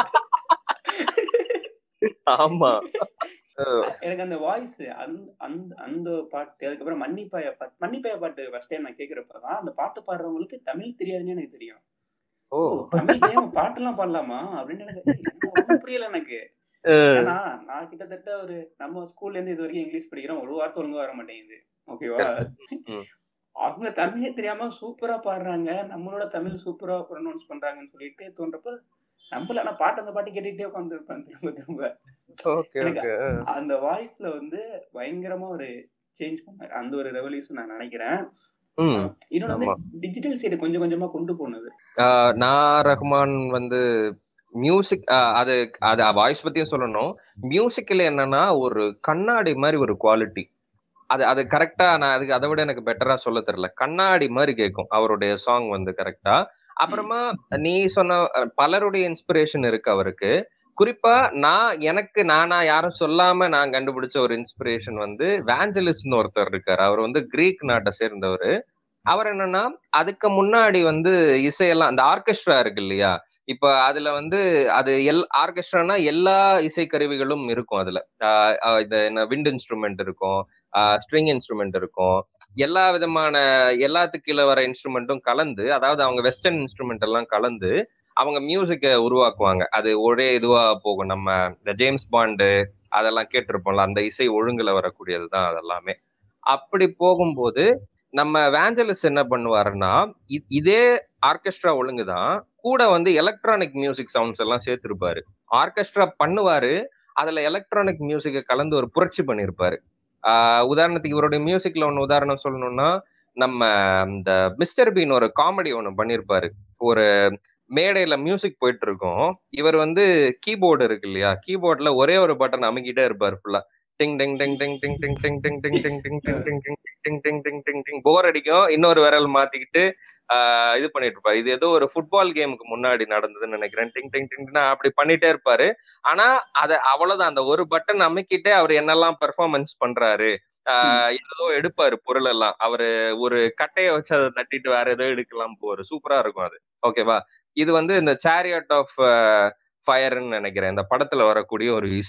C: ஆமா
B: எனக்கு அந்த வாய்ஸ் அந்த அந்த அந்த பாட்டு அதுக்கப்புறம் மன்னிப்பாய பாட்டு மன்னிப்பாய பாட்டு ஃபர்ஸ்ட் டைம் நான் கேக்குறப்பதான் அந்த பாட்டு பாடுறவங்களுக்கு தமிழ் தெரியாதுன்னு எனக்கு தெரியும்
C: ஓ
B: ஓ, தமிழ் தெரியாம பாட்டெல்லாம் பாடலாமா அப்படின்னு எனக்கு ஏய், எனக்கு ஒண்ணும் புரியல எனக்கு ஏன்னா நான் கிட்டத்தட்ட ஒரு நம்ம ஸ்கூல்ல இருந்து இது வரைக்கும் இங்கிலீஷ் படிக்கிறோம் ஒரு வார்த்தை ஒழுங்கா வர மாட்டேங்குது ஓகேவா
C: ம்.
B: அவங்க தமிழே தெரியாம சூப்பரா பாடுறாங்க நம்மளோட தமிழ் சூப்பரா ப்ரொனவுன்ஸ் பண்றாங்கன்னு சொல்லிட்டு தோன்றப்ப நம்மள ஆனா பாட்டு அந்த பாட்டு கேட்டுட்டே உட்காந்துருப்பேன் திரும்ப திரும்ப
C: ஓகே
B: எனக்கு
C: ஓகே
B: அந்த வாய்ஸ்ல வந்து பயங்கரமா ஒரு சேஞ்ச் பண்ணாரு அந்த ஒரு ரெவல்யூஷன் நான் நினைக்கிறேன்
C: ம்
B: இன்னொன்னு வந்து
C: ஆமா.
B: டிஜிட்டல் சைடு கொஞ்சம் கொஞ்சமா கொண்டு போனது
C: ஆஹ் நான் ரஹ்மான் வந்து மியூசிக் அது அது வாய்ஸ் பத்தியும் சொல்லணும் மியூசிக்ல என்னன்னா ஒரு கண்ணாடி மாதிரி ஒரு குவாலிட்டி அது அது கரெக்டா நான் அதுக்கு அதை விட எனக்கு பெட்டரா சொல்ல தெரியல கண்ணாடி மாதிரி கேட்கும் அவருடைய சாங் வந்து கரெக்டா அப்புறமா நீ சொன்ன அஹ், பலருடைய இன்ஸ்பிரேஷன் இருக்கு அவருக்கு குறிப்பா நான் எனக்கு நானா யாரும் சொல்லாம நான் கண்டுபிடிச்ச ஒரு இன்ஸ்பிரேஷன் வந்து வேஞ்சலிஸ்ட்னு ஒருத்தர் இருக்காரு அவர் வந்து கிரீக் நாட்டை சேர்ந்தவர் அவர் என்னன்னா அதுக்கு முன்னாடி வந்து இசையெல்லாம் அந்த ஆர்கெஸ்ட்ரா இருக்கு இல்லையா இப்ப அதுல வந்து அது எல் ஆர்கெஸ்ட்ரானா எல்லா இசைக்கருவிகளும் இருக்கும் அதுல ஆஹ் ஆஹ் இது என்ன விண்ட் இன்ஸ்ட்ருமெண்ட் இருக்கும் ஸ்ட்ரிங் இன்ஸ்ட்ருமெண்ட் இருக்கும் எல்லா விதமான எல்லாத்துக்கு கீழே வர இன்ஸ்ட்ருமெண்ட்டும் கலந்து அதாவது அவங்க வெஸ்டர்ன் இன்ஸ்ட்ருமெண்ட் எல்லாம் கலந்து அவங்க மியூசிக்கை உருவாக்குவாங்க அது ஒரே இதுவா போகும் நம்ம இந்த ஜேம்ஸ் பாண்டு அதெல்லாம் கேட்டிருப்போம்ல அந்த இசை ஒழுங்குல வரக்கூடியது தான் அதெல்லாமே அப்படி போகும்போது நம்ம வேஞ்சலிஸ் என்ன பண்ணுவாருன்னா இ- இதே ஆர்கெஸ்ட்ரா ஒழுங்கு தான் கூட வந்து எலக்ட்ரானிக் மியூசிக் சவுண்ட்ஸ் எல்லாம் சேர்த்திருப்பாரு ஆர்கெஸ்ட்ரா பண்ணுவாரு அதுல எலக்ட்ரானிக் மியூசிக்கை கலந்து ஒரு புரட்சி பண்ணியிருப்பாரு ஆஹ் உதாரணத்துக்கு இவருடைய மியூசிக்ல ஒன்னு உதாரணம் சொல்லணும்னா நம்ம இந்த மிஸ்டர் பீன் ஒரு காமெடி ஒன்னு பண்ணியிருப்பாரு ஒரு மேடையில மியூசிக் போயிட்டு இருக்கும் இவர் வந்து கீபோர்டு இருக்கு இல்லையா கீபோர்ட்ல ஒரே ஒரு பட்டன் அமுக்கிட்டே இருப்பாரு ஃபுல்லா டிங் டிங் டிங் டிங் டிங் டிங் டிங் டிங் டிங் டிங் டிங் டிங் டிங் டிங் டிங் டிங் டிங் டிங் டிங் போர் அடிக்கும் இன்னொரு விரல் மாத்திக்கிட்டு ஆஹ் இது பண்ணிட்டு இருப்பாரு இது ஏதோ ஒரு ஃபுட்பால் கேமுக்கு முன்னாடி நடந்ததுன்னு நினைக்கிறேன் டிங் டிங் டிங் அப்படி பண்ணிட்டே இருப்பாரு ஆனா அத அவ்வளவுதான் அந்த ஒரு பட்டன் அமைக்கிட்டே அவர் என்னெல்லாம் பெர்ஃபார்மன்ஸ் பண்றாரு ஆஹ் ஏதோ எடுப்பாரு பொருள் எல்லாம் அவரு ஒரு கட்டைய வச்சு அதை தட்டிட்டு வேற ஏதோ எடுக்கலாம் போவாரு சூப்பரா இருக்கும் அது ஓகேவா இது வந்து இந்த சேரியட் ஆஃப் ஃபயர்னு நினைக்கிறேன் இந்த படத்துல வரக்கூடிய ஒரு இசை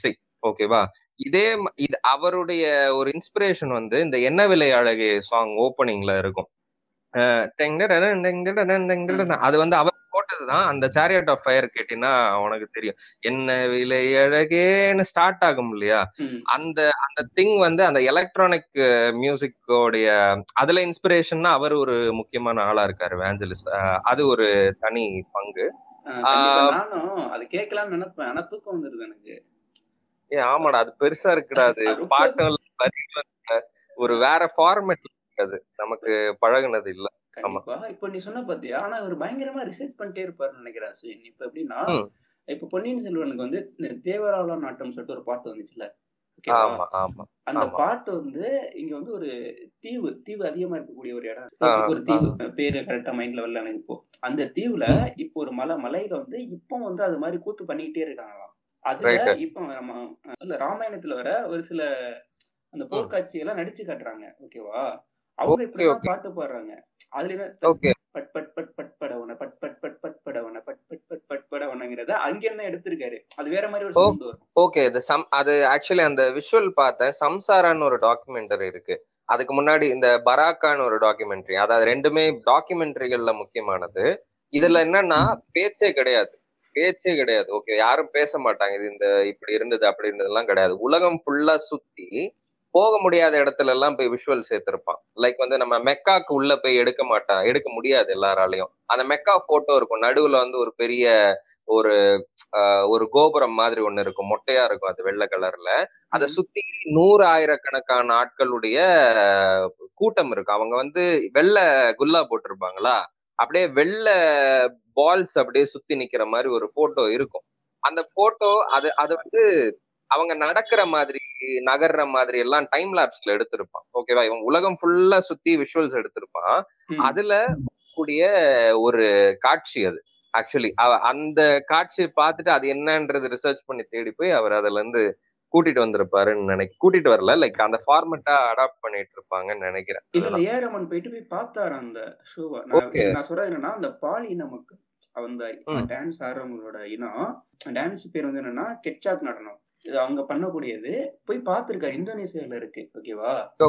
C: ஓகேவா இதே ம- இது அவருடைய ஒரு இன்ஸ்பிரேஷன் வந்து இந்த என்ன விலை அழகே சாங் ஓப்பனிங்ல இருக்கும் அஹ் டெங்கடடன் டெங்கடடன் டெங்கடடன். அது வந்து அவர் போட்டதுதான் அந்த சேரியட் ஆஃப் ஃபயர் கேட்டீங்கன்னா உனக்கு தெரியும் என்ன விலை அழகேன்னு ஸ்டார்ட் ஆகும் இல்லையா
B: ம்.
C: அந்த அந்த திங் வந்து அந்த எலக்ட்ரானிக் மியூசிக்கோடைய அதுல இன்ஸ்பிரேஷன்னா அவர் ஒரு முக்கியமான ஆளா இருக்காரு வேஞ்சலிஸ் அது ஒரு தனி பங்கு
B: ஆஹ் கண்டிப்பா நானும் அது கேட்கலாம்னு நினைப்பேன் ஆனா தூக்கம் வந்துருது எனக்கு
C: ஏ ஆமாடா அது பெருசா இருக்குடா அது
B: அது ரொம்ப-
C: பாட்டும் இல்ல, வரிகளும் இல்ல. ஒரு வேற ஃபார்மேட் அது நமக்கு பழகுனது இல்ல
B: கண்டிப்பா இப்ப நீ சொன்ன பாத்தியா ஆனா இவர் பயங்கரமா ரிசர்ச் பண்ணிட்டே இருப்பாருன்னு நினைக்கிறேன் அஸ்வின். இப்ப எப்படின்னா
C: ம்.
B: இப்ப பொன்னியின் செல்வனுக்கு வந்து இந்த தேவராளா நாட்டம் சொல்லிட்டு ஒரு பாட்டு வந்துச்சுல ஓகேவா?
C: ஆமா ஆமா
B: அந்த
C: ஆமா.
B: பாட்டு வந்து இங்க வந்து ஒரு தீவு தீவு அதிகமா இருக்கக்கூடிய ஒரு இடம்
C: ஆ,
B: ஒரு தீவு பேரு கரெக்டா மைண்ட்ல வரல எனக்கு இப்போ அந்த தீவுல இப்போ ஒரு மலை மலையில வந்து இப்போ வந்து அது மாதிரி கூத்து பண்ணிக்கிட்டே இருக்காங்களாம் அதுல
C: Right.
B: இப்போ நம்ம இல்ல ராமாயணத்துல வர ஒரு சில அந்த போர்க்காட்சி எல்லாம் நடிச்சு காட்டுறாங்க ஓகேவா அவங்க
C: Okay,
B: இப்படி
C: okay.
B: பாட்டு பாடுறாங்க அதுல என்ன
C: ஓகே
B: பட் பட் பட் பட் படவன பட் பட் பட் பட் படவன பட் பட் பட் பட் படவனங்கிறத அங்க என்ன எடுத்திருக்காரு அது வேற மாதிரி ஒரு
C: ஓ.
B: சவுண்ட் வரும்
C: ஓகே இது சம் அது ஆக்சுவலி அந்த விஷுவல் பார்த்தேன் சம்சாரான்னு ஒரு டாக்குமெண்டரி இருக்கு அதுக்கு முன்னாடி இந்த பராக்கான்னு ஒரு டாக்குமெண்ட்ரி அதாவது ரெண்டுமே டாக்குமெண்ட்ரிகள்ல முக்கியமானது இதுல என்னன்னா பேச்சே கிடையாது பேச்சே கிடையாது ஓகே யாரும் பேச மாட்டாங்க இது இந்த இப்படி இருந்தது அப்படி இருந்ததெல்லாம் கிடையாது உலகம் ஃபுல்லா சுத்தி போக முடியாத இடத்துல எல்லாம் போய் விஷுவல் சேர்த்திருப்பான் லைக் வந்து நம்ம மெக்காக்கு உள்ள போய் எடுக்க மாட்டான் எடுக்க முடியாது எல்லாராலையும் அந்த மெக்கா போட்டோ இருக்கும் நடுவுல வந்து ஒரு பெரிய ஒரு ஆஹ், ஒரு கோபுரம் மாதிரி ஒண்ணு இருக்கும் மொட்டையா இருக்கும் அது வெள்ளை கலர்ல அதை சுத்தி நூறு ஆயிரக்கணக்கான ஆட்களுடைய ஆஹ், கூட்டம் இருக்கு அவங்க வந்து வெள்ளை குல்லா போட்டிருப்பாங்களா அப்படியே வெள்ளை பால்ஸ் அப்படியே சுத்தி நிக்கிற மாதிரி ஒரு போட்டோ இருக்கும் அந்த போட்டோ அது அது வந்து அவங்க நடக்கிற மாதிரி நகர்ற மாதிரி எல்லாம் டைம் லேப்ஸ்ல எடுத்திருப்பான் ஓகேவா இவன் உலகம் ஃபுல்லா சுத்தி விஷுவல்ஸ் எடுத்திருப்பான்
B: ம்.
C: அதுல கூடிய ஒரு காட்சி அது ஆக்சுவலி அந்த காட்சி பார்த்துட்டு அது என்னன்றது ரிசர்ச் பண்ணி தேடி போய் அவர் அதுல இருந்து கூட்டிட்டு வந்திருப்பாருன்னு நினைக்க கூட்டிட்டு வரல லைக் அந்த ஃபார்மெட்டா அடாப்ட் பண்ணிட்டு இருப்பாங்கன்னு நினைக்கிறேன்
B: இல்ல இல்ல ஏரமன் போயிட்டு போய் பார்த்தாரு அந்த ஷோவை நான்
C: Okay.
B: நான் சொல்றது என்னன்னா அந்த பால் இன மக்கள் அந்த
C: ம்.
B: டான்ஸ் ஆடுறவங்களோட இனம் டான்ஸ் பேர் வந்து என்னன்னா கெச்சாக் நடனம் இது அவங்க பண்ணக்கூடியது போய் பார்த்திருக்காரு இந்தோனேசியால இருக்கு ஓகேவா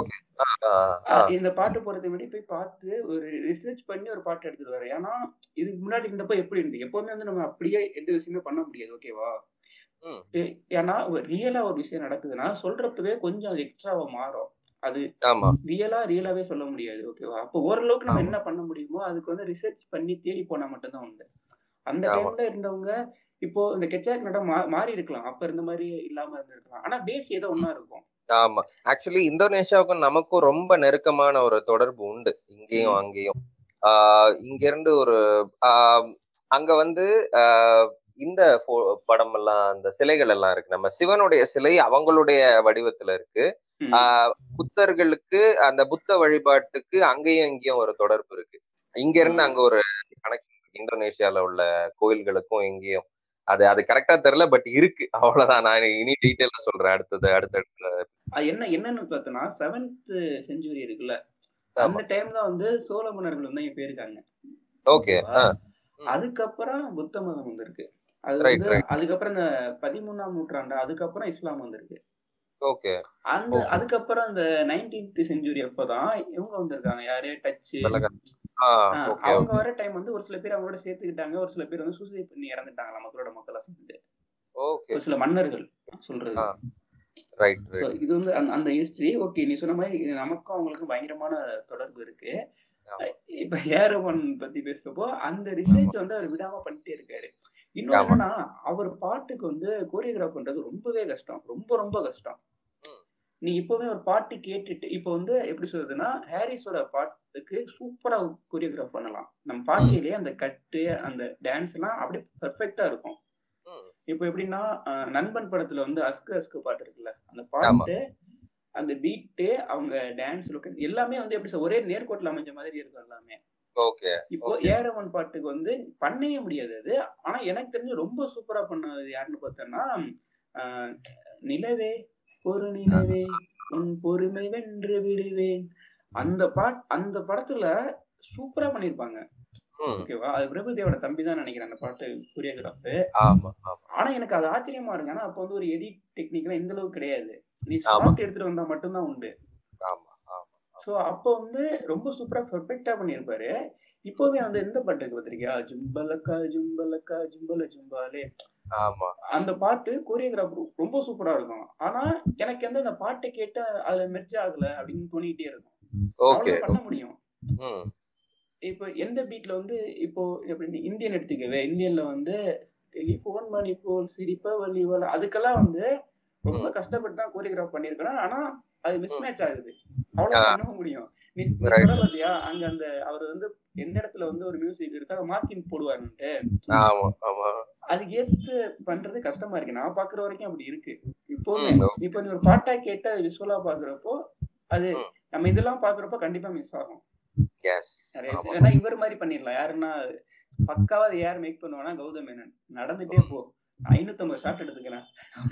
C: ஆஹ் ஆஹ்
B: இந்த பாட்டு போறதுக்கு முன்னாடி போய் பார்த்து ஒரு ரிசர்ச் பண்ணி ஒரு பாட்டு எடுத்துட்டு வர ஏன்னா இதுக்கு முன்னாடி இருந்தப்ப எப்படி இருக்கு எப்பவுமே வந்து நம்ம அப்படியே எந்த விஷயமே பண்ண முடியாது ஓகேவா
C: ம்.
B: ஏ- ஏன்னா ரியலா ஒரு விஷயம் நடக்குதுன்னா சொல்றப்பவே கொஞ்சம் எக்ஸ்ட்ராவா மாறும் அது
C: ஆமா
B: ரியலா ரியலாவே சொல்ல முடியாது ஓகேவா அப்போ ஓரளவுக்கு நம்ம
C: ஆமா.
B: என்ன பண்ண முடியுமோ அதுக்கு வந்து ரிசர்ச் பண்ணி தேடி போனா மட்டும்தான் உண்டு அந்த
C: ஆமா.
B: டைம்ல இருந்தவங்க இப்போ இந்த கெச்சாக் நடம் மா- மாறி இருக்கலாம் அப்ப இருந்த மாதிரி இல்லாம இருந்திருக்கலாம் ஆனா பேஸ் ஏதோ ஒண்ணா இருக்கும்
C: ஆமா ஆக்சுவலி இந்தோனேஷியாவுக்கும் நமக்கும் ரொம்ப நெருக்கமான ஒரு தொடர்பு உண்டு இங்கேயும்
B: ம்.
C: அங்கேயும் ஆஹ் இங்க இருந்து ஒரு ஆஹ் அங்க வந்து ஆஹ் இந்த pho- படம் எல்லாம் அந்த சிலைகள் எல்லாம் இருக்கு நம்ம சிவனுடைய சிலை அவங்களுடைய வடிவத்துல இருக்கு
B: ம்.
C: ஆஹ் புத்தர்களுக்கு அந்த புத்த வழிபாட்டுக்கு அங்கேயும் இங்கேயும் ஒரு தொடர்பு இருக்கு இங்க இருந்து அங்க ஒரு கனெக்ஷன் இருக்கு இந்தோனேஷியால உள்ள கோயில்களுக்கும் இங்கேயும் அது அது கரெக்டா தெரியல பட் இருக்கு அவ்வளவுதான் நான் இனி டீட்டெயிலா சொல்றேன் அடுத்தது அடுத்தடுத்த
B: அது என்ன என்னன்னு பார்த்தோன்னா செவன்த் செஞ்சுரி இருக்குல்ல
C: ஆமா
B: அந்த டைம் தான் வந்து சோழ மன்னர்கள் வந்து இங்க போயிருக்காங்க
C: ஓகே
B: ஓகேவா? அதுக்கப்புறம் புத்த மதம் வந்திருக்கு அது
C: Right,
B: வந்து
C: right.
B: அதுக்கப்புறம் இந்த பதிமூணாம் நூற்றாண்டு அதுக்கப்புறம் இஸ்லாம் வந்திருக்கு
C: ஓகே
B: அந்த
C: Okay.
B: அதுக்கப்புறம் அந்த நைன்டீன்த் செஞ்சுரி அப்பதான் இவங்க வந்திருக்காங்க யாரு டச்சு
C: ஆ
B: ஆஹ்
C: ஓகே
B: அவங்க
C: ஓகே
B: வர டைம் வந்து ஒரு சில பேர் அவங்களோட சேர்த்துக்கிட்டாங்க ஒரு சில பேர் வந்து சூசைட் பண்ணி இறந்துட்டாங்க மக்களோட மக்களா சேர்ந்து
C: ஓகே
B: ஒரு சில மன்னர்கள் சொல்றது
C: ஆ. ரைட்
B: So,
C: ரைட்
B: இது வந்து அந்த- அந்த ஹிஸ்டரி ஓகே நீ சொன்ன மாதிரி இது நமக்கும் அவங்களுக்கும் பயங்கரமான தொடர்பு இருக்கு
C: ஆமா.
B: இப்ப ஏரவன் பத்தி பேசுறப்போ அந்த ரிசர்ச் வந்து அவர் விடாம பண்ணிட்டே இருக்காரு இன்னும்
C: ஆமா.
B: என்னன்னா அவர் பாட்டுக்கு வந்து கோரியோகிராஃப் பண்றது ரொம்பவே கஷ்டம் ரொம்ப ரொம்ப கஷ்டம்
C: ம்.
B: நீ இப்பவுமே ஒரு பாட்டு கேட்டுட்டு இப்போ வந்து எப்படி சொல்றதுன்னா ஹாரிஸோட பாட்டுக்கு சூப்பரா கோரியோகிராஃப் பண்ணலாம் நம்ம பாட்டிலேயே அந்த கட்டு அந்த டான்ஸ் எல்லாம் அப்படியே பெர்ஃபெக்டா இருக்கும்
C: ம்.
B: இப்போ எப்படின்னா அஹ், நண்பன் படத்துல வந்து அஸ்கு அஸ்கு பாட்டு இருக்குல்ல அந்த பாட்டு அந்த பீட்டு அவங்க டான்ஸ் லுக் எல்லாமே வந்து எப்படி சொல்ல, ஒரே நேர்கோட்டில் அமைஞ்ச மாதிரி இருக்கும் எல்லாமே
C: ஓகே
B: இப்போ
C: Okay.
B: ஏரவன் பாட்டுக்கு வந்து பண்ணவே முடியாது அது ஆனா எனக்கு தெரிஞ்சு ரொம்ப சூப்பரா பண்ணது யாருன்னு பார்த்தோன்னா ஆஹ், நிலவே ஒரு நிலவே உன் பொறுமை வென்று விடுவேன் அந்த பாட் அந்த படத்துல சூப்பரா பண்ணிருப்பாங்க
C: ம்,
B: ஓகேவா அது பிரபுதேவோட தம்பி தான் நினைக்கிறேன் அந்த பாட்டு கொரியோகிராஃப்
C: ஆமா ஆமா
B: ஆனா எனக்கு அது ஆச்சரியமா இருக்கு ஆனா அப்போ வந்து ஒரு எடிட் டெக்னிக்லாம் இந்த அளவுக்கு கிடையாது நீ
C: ஆமா.
B: ஷார்ட் எடுத்துட்டு வந்தா மட்டும்தான் உண்டு
C: ஆமா ஆமா
B: ஸோ அப்போ வந்து ரொம்ப சூப்பரா பெர்ஃபெக்டா பண்ணியிருப்பாரு இப்போவே வந்து எந்த பாட்டுக்கு பார்த்திருக்கியா ஜும்பலக்கா ஜும்பலக்கா ஜும்பல ஜும்பாலே
C: ஆமா
B: அந்த பாட்டு கோரியோகிராஃப் ரொம்ப சூப்பரா இருக்கும் ஆனா எனக்கு வந்து அந்த பாட்டை கேட்டு அதுல மெர்ஜ் ஆகல அப்படின்னு தோணிக்கிட்டே இருக்கும்
C: ஓகே
B: அவ்வளவு பண்ண முடியும்
C: ம்
B: இப்போ எந்த பீட்ல வந்து இப்போ எப்படி இந்தியன் எடுத்துக்கவே இந்தியன்ல வந்து டெலிஃபோன் மணி போல் சிரிப்ப வலிவல அதுக்கெல்லாம் வந்து ரொம்ப கஷ்டப்பட்டு தான் கோரியோகிராஃப் பண்ணிருக்கிறேன் ஆனா அது மிஸ் மேட்ச் ஆகுது அவ்வளவு
C: ஆ.
B: பண்ண முடியும் நீ நீ
C: Right.
B: சொல்ல பாத்தியா அங்க அந்த அவர் வந்து எந்த இடத்துல வந்து ஒரு மியூசிக் இருக்கு அதை மாத்தி போடுவாருன்ட்டு
C: ஆமா ஆமா
B: அதுக்கு ஏத்து பண்றது கஷ்டமா இருக்கு நான் பாக்குற வரைக்கும் அப்படி இருக்கு இப்போவுமே
C: ம், okay.
B: இப்போ நீ ஒரு பாட்டா கேட்டு அது விஷுவலா பாக்குறப்போ அது
C: ம்.
B: நம்ம இதெல்லாம் பாக்குறப்போ கண்டிப்பா மிஸ் ஆகும்
C: எஸ்
B: நிறைய
C: ஆமா
B: விஷயம். ஏன்னா இவர் மாதிரி பண்ணிடலாம் யாருன்னா பக்காவா அது யார் மேக் பண்ணுவானா கௌதம் மேனன் நடந்துட்டே போ ஐநூத்தம்பது ஷாட் எடுத்துக்கிறேன்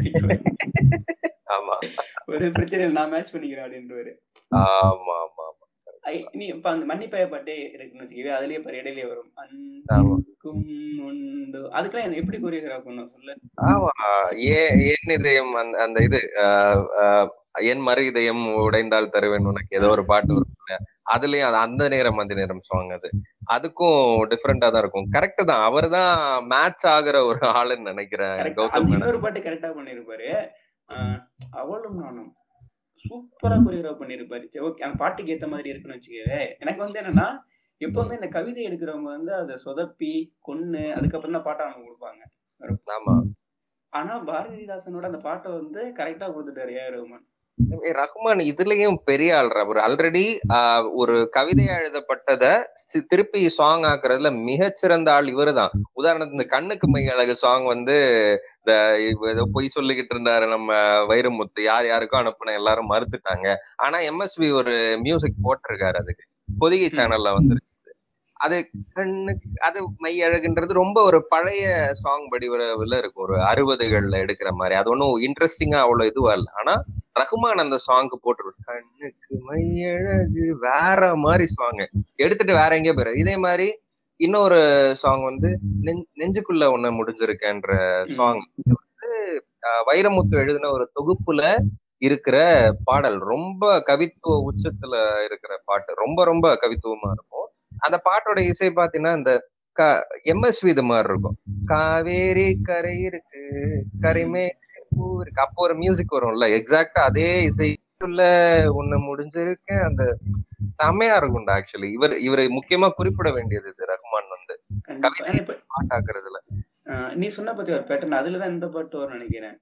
C: ஆமா
B: ஒரு பிரச்சனை இல்லை, நான் மேட்ச் பண்ணிக்கிறேன் அப்படின்றவரு
C: ஆமா ஆமா ஆமா
B: ஐ, நீ இப்ப அந்த மன்னிப்பாய பாட்டே இருக்குன்னு வச்சுக்கவே அதுலயே பாரு இடையிலே வரும்
C: ஆமா.
B: அன்புக்கும் உண்டு அதுக்கெல்லாம் என்ன எப்படி கொரியோகிராஃப் பண்ணும் சொல்ல
C: ஆமா ஏ என் இதயம் அந்த அந்த இது ஆஹ், ஆஹ், என் மறு இதயம் உடைந்தால் தருவேன் உனக்கு ஏதோ ஒரு பாட்டு வரும் இல்லையா? அதுலயும் அது அந்த நேரம் அந்த நேரம் சாங் அது அதுக்கும் டிஃப்ரெண்டா தான் இருக்கும் கரெக்ட் தான் அவர் தான் மேட்ச் ஆகுற ஒரு ஆளுன்னு நினைக்கிறேன்
B: Correct.
C: கௌதம்
B: அந்த
C: மேனன்.
B: இன்னொரு பாட்டு கரெக்டா பண்ணிருப்பாரு ஆஹ் அவளும் நானும் சூப்பரா கொரியோகிராஃப் பண்ணிருப்பாரு சரி ஓகே அந்த பாட்டுக்கு ஏத்த மாதிரி இருக்குன்னு வச்சுக்கவே எனக்கு வந்து என்னன்னா எப்பவுமே இந்த கவிதை எடுக்கிறவங்க வந்து அதை சொதப்பி கொன்னு அதுக்கப்புறம் தான் பாட்டை அவங்க கொடுப்பாங்க
C: ஆமா
B: ஆனா பாரதிதாசனோட அந்த பாட்டை வந்து கரெக்டா கொடுத்துட்டாரு ஏ ரஹ்மான்
C: ஏய், ரஹ்மான் இதுலயும் பெரிய ஆள்ற அவர் ஆல்ரெடி ஒரு கவிதையா எழுதப்பட்டத சி- திருப்பி சாங் ஆக்குறதுல மிகச்சிறந்த ஆள் இவருதான் உதாரணத்துக்கு இந்த கண்ணுக்கு மை அழகு சாங் வந்து இந்த இவ ஏதோ பொய் சொல்லிக்கிட்டு இருந்தாரு நம்ம வைரமுத்து யார் யாருக்கும் அனுப்புன எல்லாரும் மறுத்துட்டாங்க ஆனா எம்எஸ்வி ஒரு மியூசிக் போட்டிருக்காரு அதுக்கு பொதிகை சேனல்ல வந்து அது கண்ணுக்கு அது மை அழகுன்றது ரொம்ப ஒரு பழைய சாங் வடிவில் இருக்கும் ஒரு அறுபதுகள்ல எடுக்கிற மாதிரி அது ஒன்றும் இன்ட்ரெஸ்டிங்கா அவ்வளவு இதுவா இல்லை ஆனா ரஹ்மான் அந்த சாங்க்கு போட்டுருவாரு கண்ணுக்கு மை அழகு வேற மாதிரி சாங் எடுத்துட்டு வேற எங்கேயோ போயிரு இதே மாதிரி இன்னொரு சாங் வந்து நெஞ்- நெஞ்சுக்குள்ள ஒண்ணு முடிஞ்சிருக்கேன்ற சாங் இது வந்து ஆஹ், வைரமுத்து எழுதின ஒரு தொகுப்புல இருக்கிற பாடல் ரொம்ப கவித்துவ உச்சத்துல இருக்கிற பாட்டு ரொம்ப ரொம்ப கவித்துவமா இருக்கும் அந்த பாட்டோட இசை பாத்தீங்கன்னா இந்த க எம்எஸ்வி இது மாதிரி இருக்கும் காவேரி கரை இருக்கு கரிமே பூ இருக்கு அப்போ ஒரு மியூசிக் வரும்ல எக்ஸாக்டா அதே இசைக்குள்ள ஒண்ணு முடிஞ்சிருக்கேன் அந்த செம்மையா இருக்கும்டா ஆக்சுவலி இவர் இவரை முக்கியமா குறிப்பிட வேண்டியது இது ரஹ்மான் வந்து
B: கண்டிப்பா ஆனா இப்ப
C: பாட்டாக்குறதுல
B: ஆஹ் நீ சொன்ன பத்தி ஒரு பேட்டர்ன் அதுலதான் இந்த பாட்டு வரும்னு நினைக்கிறேன்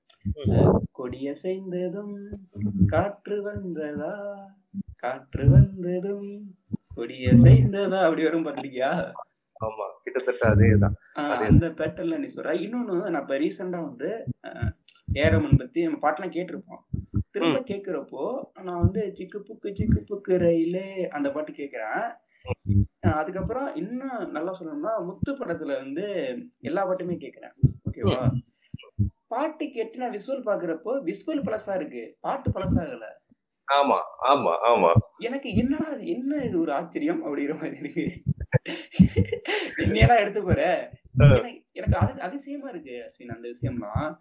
B: கொடியசைந்ததும் காற்று வந்ததா காற்று வந்ததும் கொடியசைந்ததா அப்படி வரும் பார்த்திருக்கியா
C: ஆமா கிட்டத்தட்ட அதேதான்
B: ஆஹ்
C: அதே.
B: அந்த பேட்டர்ல நீ சொல்ற இன்னொன்னு நான் இப்ப ரீசெண்டா வந்து ஆஹ் ஏரமன் பத்தி நம்ம பாட்டெல்லாம் கேட்டிருப்போம் திரும்ப கேக்குறப்போ நான் வந்து சிக்கு புக்கு சிக்கு புக்கு ரயிலே அந்த பாட்டு கேக்குறேன் ஆஹ் அதுக்கப்புறம் இன்னும் நல்லா சொல்லணும்னா முத்து படத்துல வந்து எல்லா பாட்டுமே கேக்குறேன் ஓகேவா பாட்டு கேட்டு நான் விசுவல் பாக்குறப்போ விசுவல் பழசா இருக்கு பாட்டு பழசாகல
C: ஆமா ஆமா ஆமா
B: எனக்கு என்னடா இது என்ன இது ஒரு ஆச்சரியம் அப்படிங்கிற மாதிரி இருக்கு என்னையெல்லாம் எடுத்து போற எனக்கு எனக்கு அது அதிசயமா இருக்கு அஸ்வின் அந்த விஷயம்லாம்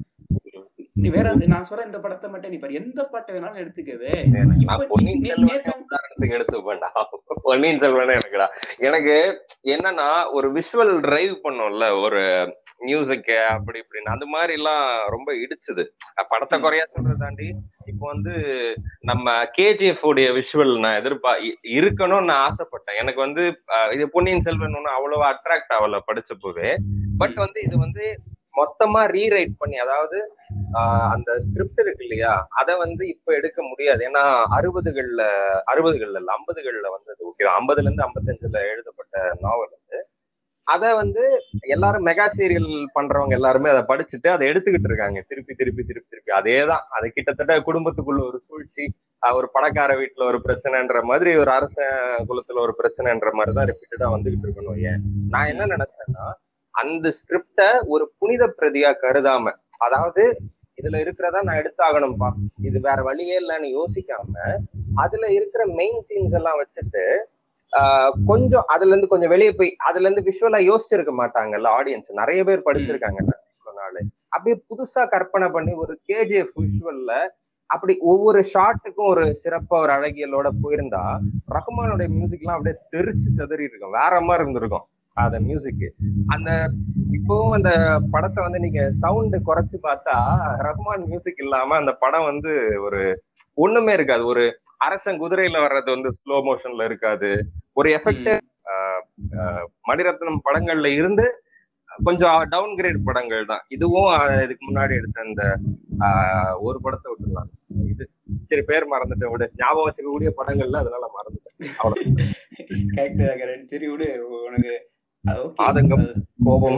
B: நீ வேற வந்து நான் சொல்ற இந்த படத்தை மட்டும் நீ பாரு எந்த பாட்டை வேணாலும் எடுத்துக்கவே
C: நான்
B: இப்ப
C: பொன்னியின்
B: நீ-
C: செல்வனே
B: நேத்து-
C: உதாரணத்துக்கு எடுத்துப்பேன்டா பொன்னியின் செல்வனே எனக்குடா எனக்கு என்னன்னா ஒரு விஷுவல் டிரைவ் பண்ணோம்ல ஒரு மியூசிக் அப்படி இப்படின்னு அந்த மாதிரி எல்லாம் ரொம்ப இடிச்சுது படத்தை
B: ம்.
C: குறையா சொல்றதை தாண்டி இப்போ வந்து நம்ம கேஜிஎஃப் உடைய விஷுவல் நான் எதிர்பா இ- இருக்கணும்னு நான் ஆசைப்பட்டேன் எனக்கு வந்து அஹ், இது பொன்னியின் செல்வன் ஒன்னும் அவ்வளவு அட்ராக்ட் ஆகல படிச்சப்போவே பட் வந்து இது வந்து மொத்தமா ரீரைட் பண்ணி அதாவது ஆஹ் அந்த ஸ்கிரிப்ட் இருக்கு இல்லையா அதை வந்து இப்ப எடுக்க முடியாது ஏன்னா அறுபதுகள்ல அறுபதுகள்ல இல்ல ஐம்பதுகள்ல வந்தது ஓகே ஐம்பதுல இருந்து ஐம்பத்தஞ்சுல எழுதப்பட்ட நாவல் வந்து அதை வந்து எல்லாரும் மெகா சீரியல் பண்றவங்க எல்லாருமே அதை படிச்சுட்டு அதை எடுத்துக்கிட்டு இருக்காங்க திருப்பி திருப்பி திருப்பி திருப்பி அதேதான் அது கிட்டத்தட்ட குடும்பத்துக்குள்ள ஒரு சூழ்ச்சி ஆஹ் ஒரு பணக்கார வீட்டுல ஒரு பிரச்சனைன்ற மாதிரி ஒரு அரச குலத்துல ஒரு பிரச்சனைன்ற மாதிரி தான் ரிப்பீட்டடா வந்துகிட்டு இருக்கணும் ஏன் நான் என்ன நினைச்சேன்னா அந்த ஸ்கிரிப்ட ஒரு புனித பிரதியா கருதாம அதாவது இதுல இருக்கிறதா நான் எடுத்தாகணும்பா இது வேற வழியே இல்லைன்னு யோசிக்காம அதுல இருக்கிற மெயின் சீன்ஸ் எல்லாம் வச்சுட்டு ஆஹ் கொஞ்சம் அதுல இருந்து கொஞ்சம் வெளியே போய் அதுல இருந்து விஷுவலா யோசிச்சிருக்க மாட்டாங்கல்ல ஆடியன்ஸ் நிறைய பேர் படிச்சிருக்காங்க இவ்வளவு நாள் அப்படியே புதுசா கற்பனை பண்ணி ஒரு கேஜிஎஃப் விஷுவல்ல அப்படி ஒவ்வொரு ஷாட்டுக்கும் ஒரு சிறப்பா ஒரு அழகியலோட போயிருந்தா ரஹ்மானுடைய மியூசிக் எல்லாம் அப்படியே தெரிச்சு செதறி இருக்கும் வேற மாதிரி இருந்திருக்கும் அந்த மியூசிக் அந்த இப்போவும் அந்த படத்தை வந்து நீங்க சவுண்ட் குறைச்சு பார்த்தா ரஹ்மான் மியூசிக் இல்லாம அந்த படம் வந்து ஒரு ஒண்ணுமே இருக்காது ஒரு அரசன் குதிரையில வர்றது வந்து ஸ்லோ மோஷன்ல இருக்காது ஒரு எஃபெக்ட் மணிரத்னம் படங்கள்ல இருந்து கொஞ்சம் டவுன் கிரேட் படங்கள் தான் இதுவும் அஹ், இதுக்கு முன்னாடி எடுத்த அந்த ஆஹ், ஒரு படத்தை விட்டுலாம் இது சரி பேர் மறந்துட்டேன் விடு ஞாபகம் வச்சுக்கக்கூடிய படங்கள்ல அதனால மறந்துட்டேன் அவ்வளவு
B: கரெக்ட் கரெக்ட் சரி விடு உனக்கு அது okay.
C: ஆதங்கம்.
B: அது
C: கோபம்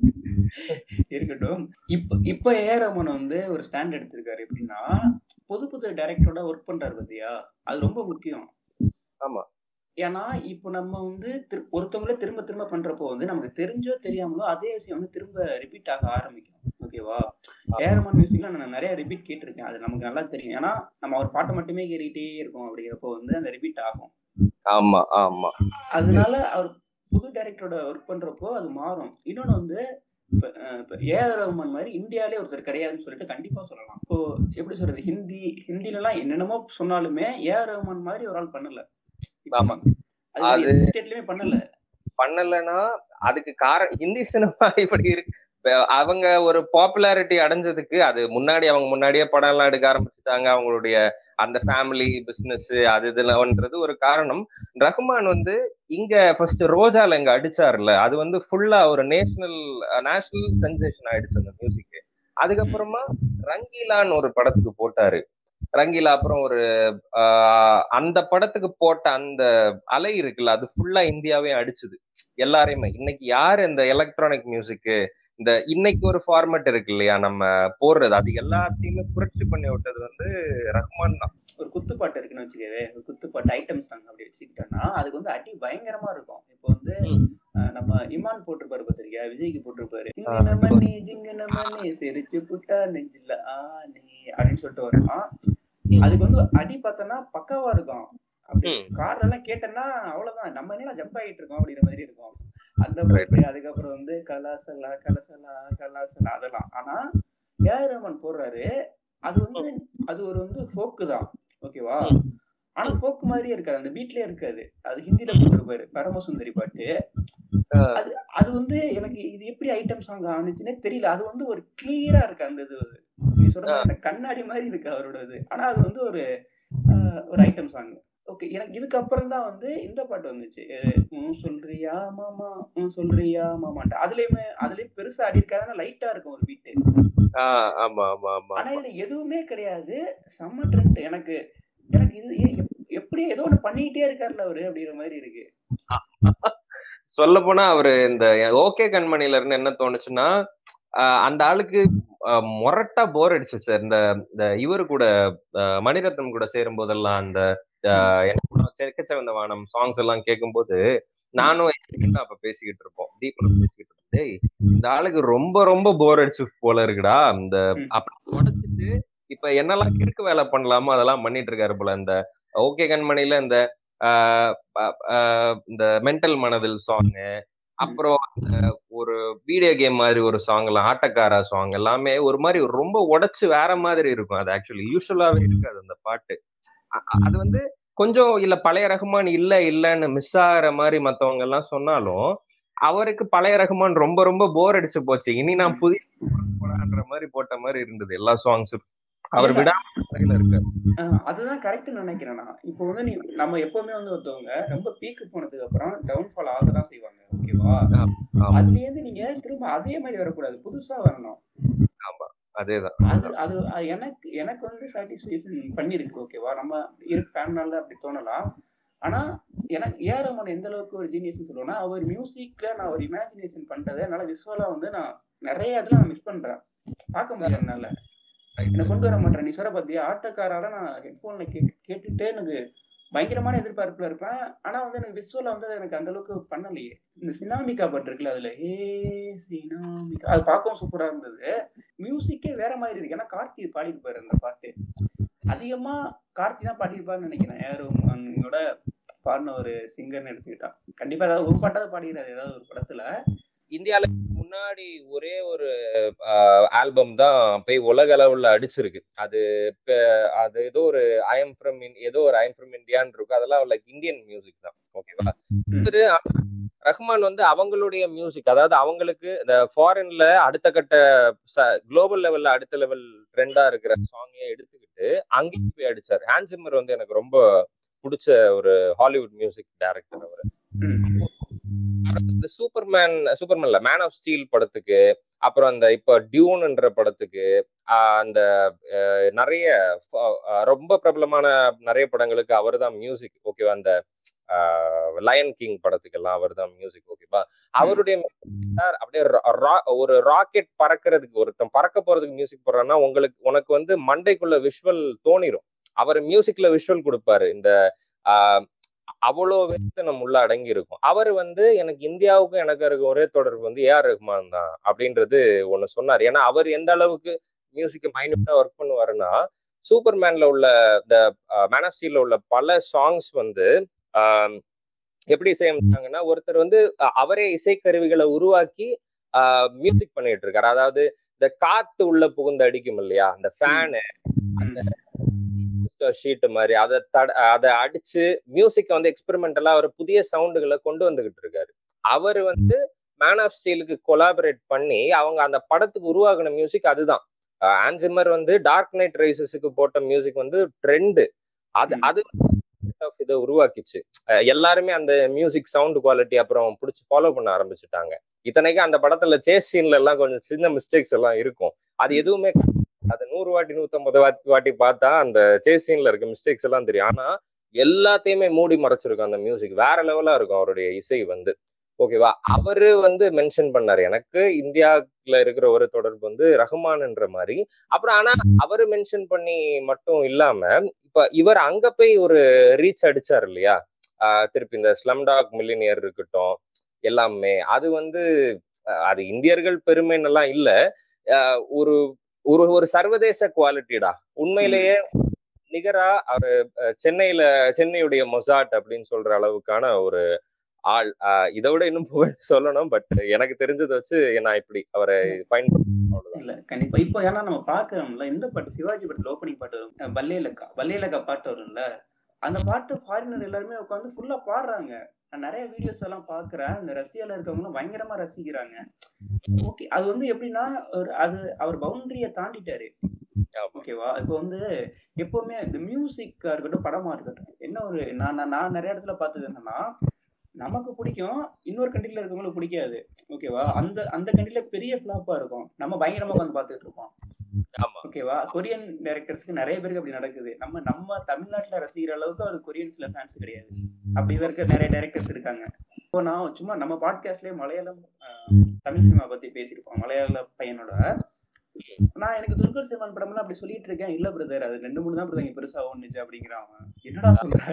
B: இருக்கட்டும் இப்ப இப்ப ஏ ரமன் வந்து ஒரு ஸ்டாண்ட் எடுத்திருக்காரு எப்படின்னா புது புது டைரக்டரோட ஒர்க் பண்றாரு பாத்தியா அது ரொம்ப முக்கியம்
C: ஆமா.
B: ஏன்னா இப்போ நம்ம வந்து திரு- ஒருத்தவங்கள திரும்ப திரும்ப பண்றப்போ வந்து நமக்கு தெரிஞ்சோ தெரியாமலோ அதே விஷயம் வந்து திரும்ப ரிப்பீட் ஆக ஆரம்பிக்கும் ஓகேவா ஏரமான் மியூசிக்ல நான் நிறைய ரிப்பீட் கேட்டிருக்கேன் அது நமக்கு நல்லா தெரியும் ஏன்னா நம்ம ஒரு பாட்டை மட்டுமே கேட்டுக்கிட்டே இருக்கோம் அப்படிங்கிறப்போ வந்து அந்த ரிப்பீட் ஆகும்
C: ஆமா ஆமா
B: அதனால அவர் புது டைரக்டரோட ஒர்க் பண்றப்போ அது மாறும் இன்னொன்னு வந்து இப்ப அஹ், இப்ப ஏஆர் ரஹ்மான் மாதிரி இந்தியாலே ஒருத்தர் கிடையாதுன்னு சொல்லிட்டு கண்டிப்பா சொல்லலாம் இப்போ எப்படி சொல்றது ஹிந்தி ஹிந்தில எல்லாம் என்னென்னமோ சொன்னாலுமே ஏஆர் ரஹ்மான் மாதிரி ஒரு ஆள் பண்ணல இப்ப
C: ஆமா.
B: அது
C: அது-
B: எந்த ஸ்டேட்லயுமே பண்ணல
C: பண்ணலைன்னா அதுக்கு காரணம் ஹிந்தி சினிமா இப்படி இருக்கு இப்ப அவங்க ஒரு பாப்புலாரிட்டி அடைஞ்சதுக்கு அது முன்னாடி அவங்க முன்னாடியே படம் எல்லாம் எடுக்க ஆரம்பிச்சுட்டாங்க அவங்களுடைய அந்த ஃபேமிலி பிசினஸ் அது இதுலன்றது ஒரு காரணம் ரஹ்மான் வந்து இங்க ஃபர்ஸ்ட் ரோஜால இங்க அடிச்சாருல அது வந்து ஃபுல்லா ஒரு நேஷனல் நேஷனல் சென்சேஷன் ஆயிடுச்சு அந்த மியூசிக் அதுக்கப்புறமா ரங்கீலான்னு ஒரு படத்துக்கு போட்டாரு ரங்கீலா அப்புறம் ஒரு ஆஹ், அந்த படத்துக்கு போட்ட அந்த அலை இருக்குல்ல அது ஃபுல்லா இந்தியாவே அடிச்சுது எல்லாரையுமே இன்னைக்கு யாரு இந்த எலக்ட்ரானிக் மியூசிக் இந்த இன்னைக்கு ஒரு ஃபார்மேட் இருக்கு இல்லையா நம்ம போடுறது அது எல்லாத்தையுமே புரட்சி பண்ணி விட்டது வந்து ரஹ்மான் தான்
B: ஒரு குத்துப்பாட்டு இருக்குன்னு வச்சுக்கவே ஒரு குத்துப்பாட்டு ஐட்டம் சாங் அப்படி வச்சுக்கிட்டோம்னா அதுக்கு வந்து அடி பயங்கரமா இருக்கும் இப்போ வந்து
C: ம்.
B: அஹ், நம்ம இமான் போட்டிருப்பாரு பாத்திரிக்கா விஜய்க்கு போட்டிருப்பாரு ஜிங்கின மணி ஜிங்கின மணி சிரிச்சு புட்டா நெஞ்சில ஆனி அப்படின்னு சொல்லிட்டு வரும் அதுக்கு வந்து அடி பார்த்தோன்னா பக்காவா இருக்கும் அப்படி
C: ம்.
B: கார்ல எல்லாம் கேட்டேன்னா அவ்வளவுதான் நம்ம என்ன ஜம்ப் ஆகிட்டு இருக்கோம் அப்படிங்கிற மாதிரி இருக்கும் அந்த பாட்டு அதுக்கப்புறம் வந்து கலாசலா கலசலா கலாசலா அதெல்லாம் ஆனா ஏஆர் ரஹ்மான் போடுறாரு அது வந்து அது ஒரு வந்து ஃபோக்கு தான் ஓகேவா ஆனா ஃபோக் மாதிரியே இருக்காது அந்த பீட்லயே இருக்காது அது ஹிந்தில போட்டிருப்பாரு பரமசுந்தரி பாட்டு அது அது வந்து எனக்கு இது எப்படி ஐட்டம் சாங் ஆனிச்சுன்னே தெரியல அது வந்து ஒரு கிளியரா இருக்கு அந்த இது நீ சொல்ற மாதிரி அந்த கண்ணாடி மாதிரி இருக்கு அவரோட இது ஆனா அது வந்து ஒரு ஆஹ், ஒரு ஐட்டம் சாங் ஓகே எனக்கு இதுக்கப்புறம் தான் வந்து இந்த பாட்டு வந்துச்சு இது, உம் சொல்றியா மாமா உம் சொல்றியா மாமான்ட்டு அதுலயுமே அதுலயும் பெருசா அடி இருக்காது லைட்டா இருக்கும் ஒரு பீட்டு
C: ஆஹ் ஆமா ஆமா ஆமா
B: ஆனா இதுல எதுவுமே கிடையாது செம்ம ட்ரெண்ட் எனக்கு எனக்கு இது ஏ- எப்- எப்படி ஏதோ ஒண்ணு பண்ணிக்கிட்டே இருக்காருல்ல அவரு அப்படிங்கிற மாதிரி இருக்கு
C: சொல்ல போனா அவரு இந்த ஓகே கண்மணில இருந்து என்ன தோணுச்சுன்னா ஆஹ் அந்த ஆளுக்கு ஆஹ் மொரட்டா போர் அடிச்சு சார் இந்த இந்த இவரு கூட ஆஹ் மணிரத்னம் கூட சேரும் போதெல்லாம் அந்த ஆஹ் என்ன படம், செக்கச்சவந்த வானம் சாங்ஸ் எல்லாம் கேட்கும்போது நானும் என் friend உம் அப்ப பேசிக்கிட்டு இருப்போம் தீபனம் பேசிக்கிட்டு இருப்போம் டேய் இந்த ஆளுக்கு ரொம்ப ரொம்ப போர் அடிச்சு போல இருக்குடா இந்த
B: ம்.
C: அப்படி உடைச்சிட்டு இப்ப என்னெல்லாம் கிறுக்கு வேலை பண்ணலாமோ அதெல்லாம் பண்ணிட்டு இருக்காரு போல இந்த ஓகே கண்மணில இந்த ஆஹ் ஆஹ் ஆஹ் இந்த மென்டல் மனதில் சாங் அப்புறம் அந்த ஒரு வீடியோ கேம் மாதிரி ஒரு சாங் எல்லாம் ஆட்டக்காரா சாங் எல்லாமே ஒரு மாதிரி ரொம்ப உடைச்சு வேற மாதிரி இருக்கும் அது ஆக்சுவலி யூஸ்வலாவே இருக்காது அந்த பாட்டு அ- அ- அது வந்து கொஞ்சம் இல்ல பழைய ரகுமான் இல்ல இல்லன்னு மிஸ் ஆகுற மாதிரி மத்தவங்க எல்லாம் சொன்னாலும் அவருக்கு பழைய ரகுமான் ரொம்ப ரொம்ப போர் அடிச்சு போச்சு இனி நான் புதிய போடான்ற மாதிரி போட்ட மாதிரி இருந்தது எல்லா சாங்ஸும் அவர்
B: இல்ல.
C: விடாம இருக்காரு
B: ஆஹ் அதுதான் கரெக்ட் நினைக்கிறேன் நான் இப்போ வந்து நீ நம்ம எப்பவுமே வந்து ஒருத்தவங்க ரொம்ப பீக்கு போனதுக்கு அப்புறம் டவுன்ஃபால் ஆக தான் செய்வாங்க ஓகேவா
C: ஆமா,
B: அதுல இருந்து நீங்க திரும்ப அதே மாதிரி வரக்கூடாது புதுசா வரணும்
C: அதேதான்
B: அது அது அது எனக்கு எனக்கு வந்து சாட்டிஸ்ஃபேக்ஷன் பண்ணிருக்கு ஓகேவா நம்ம இருக்கு ஃபேன்னால அப்படி தோணலாம் ஆனா எனக்கு ஏஆர் ரஹ்மான் எந்த அளவுக்கு ஒரு ஜீனியஸ்னு சொல்லுவேன்னா அவர் மியூசிக்ல நான் ஒரு இமேஜினேஷன் பண்றதை என்னால விஷுவலா வந்து நான் நிறைய இதுல நான் மிஸ் பண்றேன் பார்க்க முடியல என்னால என்ன கொண்டு வர மாட்டேன் நீ சொல்ற பாத்தியா ஆட்டோக்காரால நான் ஹெட்ஃபோன்ல கே கேட்டுட்டு எனக்கு பயங்கரமான எதிர்பார்ப்புல இருப்பேன் ஆனா வந்து எனக்கு விஷுவலா வந்து எனக்கு அந்த அளவுக்கு பண்ணலையே இந்த சினாமிகா பாட்டு இருக்குல்ல அதுல ஏ சினாமிகா அது பார்க்கவும் சூப்பரா இருந்தது மியூசிக்கே வேற மாதிரி இருக்கு ஏன்னா கார்த்தி பாடியிருப்பாரு அந்த பாட்டு அதிகமா கார்த்தி தான் பாடியிருப்பாருன்னு நினைக்கிறேன் யாரோட பாடின ஒரு சிங்கர்னு எடுத்துக்கிட்டா கண்டிப்பா ஏதாவது ஒரு பாட்டாவது பாடிக்கிறாரு ஏதாவது ஒரு படத்துல
C: இந்தியால முன்னாடி ஒரே ஒரு ஆல்பம் தான் போய் உலக அளவுல அடிச்சிருக்கு அது இப்ப அது ஏதோ ஒரு ஐஎம் ஃப்ரம் ஏதோ ஒரு ஐஎம் ஃப்ரம் இந்தியான்னு இருக்கும் அதெல்லாம் லைக் இந்தியன் மியூசிக் தான் ஓகேவா இவரு ரஹ்மான் வந்து அவங்களுடைய மியூசிக் அதாவது அவங்களுக்கு இந்த ஃபாரின்ல அடுத்த கட்ட குளோபல் லெவல்ல அடுத்த லெவல் ட்ரெண்டா இருக்கிற சாங்கே எடுத்துக்கிட்டு அங்கேயும் போய் அடிச்சாரு ஹேண்ட்ஸிமர் வந்து எனக்கு ரொம்ப பிடிச்ச ஒரு ஹாலிவுட் மியூசிக் டைரக்டர் அவர் இந்த சூப்பர்மேன் சூப்பர்மேன்ல மேன் ஆஃப் ஸ்டீல் படத்துக்கு அப்புறம் அந்த இப்ப டியூன்ன்ற படத்துக்கு அந்த நிறைய ரொம்ப பிரபலமான நிறைய படங்களுக்கு அவர் தான் மியூசிக் ஓகேவா அந்த லயன் கிங் படத்துக்கு எல்லாம் அவர் தான் மியூசிக் ஓகேவா அவருடைய அப்படியே ஒரு ராக்கெட் பறக்கிறதுக்கு ஒருத்தன் பறக்க போறதுக்கு மியூசிக் போடுறான்னா உங்களுக்கு உனக்கு வந்து மண்டைக்குள்ள விஷுவல் தோணிரும் அவர் மியூசிக்ல விஷுவல் கொடுப்பாரு இந்த அவ்வளோ வெறுத்து நம்ம உள்ள அடங்கி இருக்கும் அவர் வந்து எனக்கு இந்தியாவுக்கும் எனக்கு இருக்க ஒரே தொடர்பு வந்து ஏஆர் ரஹ்மான் தான் அப்படின்றது ஒண்ணு சொன்னார் ஏன்னா அவர் எந்த அளவுக்கு மியூசிக்கை மைனூட்டா ஒர்க் பண்ணுவாருன்னா சூப்பர் மேன்ல உள்ள இந்த மேன் ஆஃப் ஸ்டீல்ல உள்ள பல சாங்ஸ் வந்து எப்படி இசையமைச்சாங்கன்னா ஒருத்தர் வந்து அவரே இசைக்கருவிகளை உருவாக்கி மியூசிக் பண்ணிட்டு இருக்காரு அதாவது இந்த காத்து உள்ள புகுந்து அடிக்கும் இல்லையா அந்த ஃபேனு அந்த ஷீட் மாதிரி அதை தட அதை அடிச்சு மியூசிக்கை வந்து எக்ஸ்பெரிமெண்டலா அவர் புதிய சவுண்டுகளை கொண்டு வந்துகிட்டு இருக்காரு அவர் வந்து மேன் ஆஃப் ஸ்டீலுக்கு கொலாபரேட் பண்ணி அவங்க அந்த படத்துக்கு உருவாகின மியூசிக் அதுதான் ஆன்சிமர் வந்து டார்க் நைட் ரைசஸுக்கு போட்ட மியூசிக் வந்து ட்ரெண்டு அது அது இதை உருவாக்கிச்சு எல்லாருமே அந்த மியூசிக் சவுண்ட் குவாலிட்டி அப்புறம் பிடிச்சி ஃபாலோ பண்ண ஆரம்பிச்சுட்டாங்க இத்தனைக்கும் அந்த படத்துல சேஸ் சீன்ல எல்லாம் கொஞ்சம் சின்ன மிஸ்டேக்ஸ் எல்லாம் இருக்கும் அது எதுவுமே அது நூறு வாட்டி நூத்தம்பது வாட்டி வாட்டி பார்த்தா அந்த சேஸ் சீன்ல இருக்க மிஸ்டேக்ஸ் எல்லாம் தெரியும் ஆனா எல்லாத்தையுமே மூடி மறைச்சிருக்கும் அந்த மியூசிக் வேற லெவலா இருக்கும் அவருடைய இசை வந்து ஓகேவா அவரு வந்து மென்ஷன் பண்ணாரு எனக்கு இந்தியாவுல இருக்கிற ஒரு தொடர்பு வந்து ரஹ்மான்ன்ற மாதிரி அப்புறம் ஆனா அவரு மென்ஷன் பண்ணி மட்டும் இல்லாம இப்ப இவர் அங்க போய் ஒரு ரீச் அடிச்சாரு இல்லையா ஆஹ் திருப்பி இந்த ஸ்லம்டாக் மில்லினியர் இருக்கட்டும் எல்லாமே அது வந்து அது இந்தியர்கள் பெருமைன்னு எல்லாம் இல்ல ஒரு ஒரு ஒரு சர்வதேச குவாலிட்டிடா உண்மையிலேயே நிகரா அவரு சென்னையில சென்னையுடைய மொசாட் அப்படின்னு சொல்ற அளவுக்கான ஒரு ஆள் இதை விட இன்னும் புகழ் சொல்லணும் பட் எனக்கு தெரிஞ்சதை வச்சு நான் இப்படி அவரை பயன்படுத்த
B: இல்ல கண்டிப்பா இப்போ ஏன்னா நம்ம பாக்குறோம்ல இந்த பாட்டு சிவாஜி படத்துல ஓப்பனிங் பாட்டு வரும் பல்லேலக்கா பல்லேலக்கா பாட்டு வரும்ல அந்த பாட்டு ஃபாரினர் எல்லாருமே உட்காந்து ஃபுல்லா பாடுறாங்க நான் நிறைய வீடியோஸ் எல்லாம் பாக்குறேன் இந்த ரஷ்யால இருக்கவங்களும் பயங்கரமா ரசிக்கிறாங்க ஓகே அது வந்து எப்படின்னா ஒரு அது அவர் பவுண்டரிய தாண்டிட்டாரு ஓகேவா இப்போ வந்து எப்பவுமே இந்த மியூசிக்கா இருக்கட்டும் படமா இருக்கட்டும் என்ன ஒரு நான் நான் நிறைய இடத்துல பார்த்தது என்னன்னா நமக்கு பிடிக்கும் இன்னொரு கண்ட்ரில இருக்கவங்களுக்கு பிடிக்காது ஓகேவா அந்த அந்த கண்ட்ரில பெரிய ஃபிளாப்பா இருக்கும் நம்ம பயங்கரமா உட்காந்து பார்த்துட்டு இருப்போம் ஓகேவா கொரியன் டைரக்டர்ஸ்க்கு நிறைய பேருக்கு அப்படி நடக்குது நம்ம நம்ம தமிழ்நாட்டுல ரசிக்கிற அளவுக்கு அவர் கொரியன்ஸ்ல ஃபேன்ஸ் கிடையாது அப்படி இருக்க நிறைய டைரக்டர்ஸ் இருக்காங்க இப்போ நான் சும்மா நம்ம பாட்காஸ்ட்லயே மலையாளம் தமிழ் சினிமா பத்தி பேசியிருப்போம் மலையாள பையனோட நான் எனக்கு துல்கர் சல்மான் படம்லாம் அப்படி சொல்லிட்டு இருக்கேன் இல்ல பிரதர் அது ரெண்டு மூணு தான் பிரதர் பெருசா ஒண்ணுச்சு அப்படிங்கிறான் என்னடா சொல்ற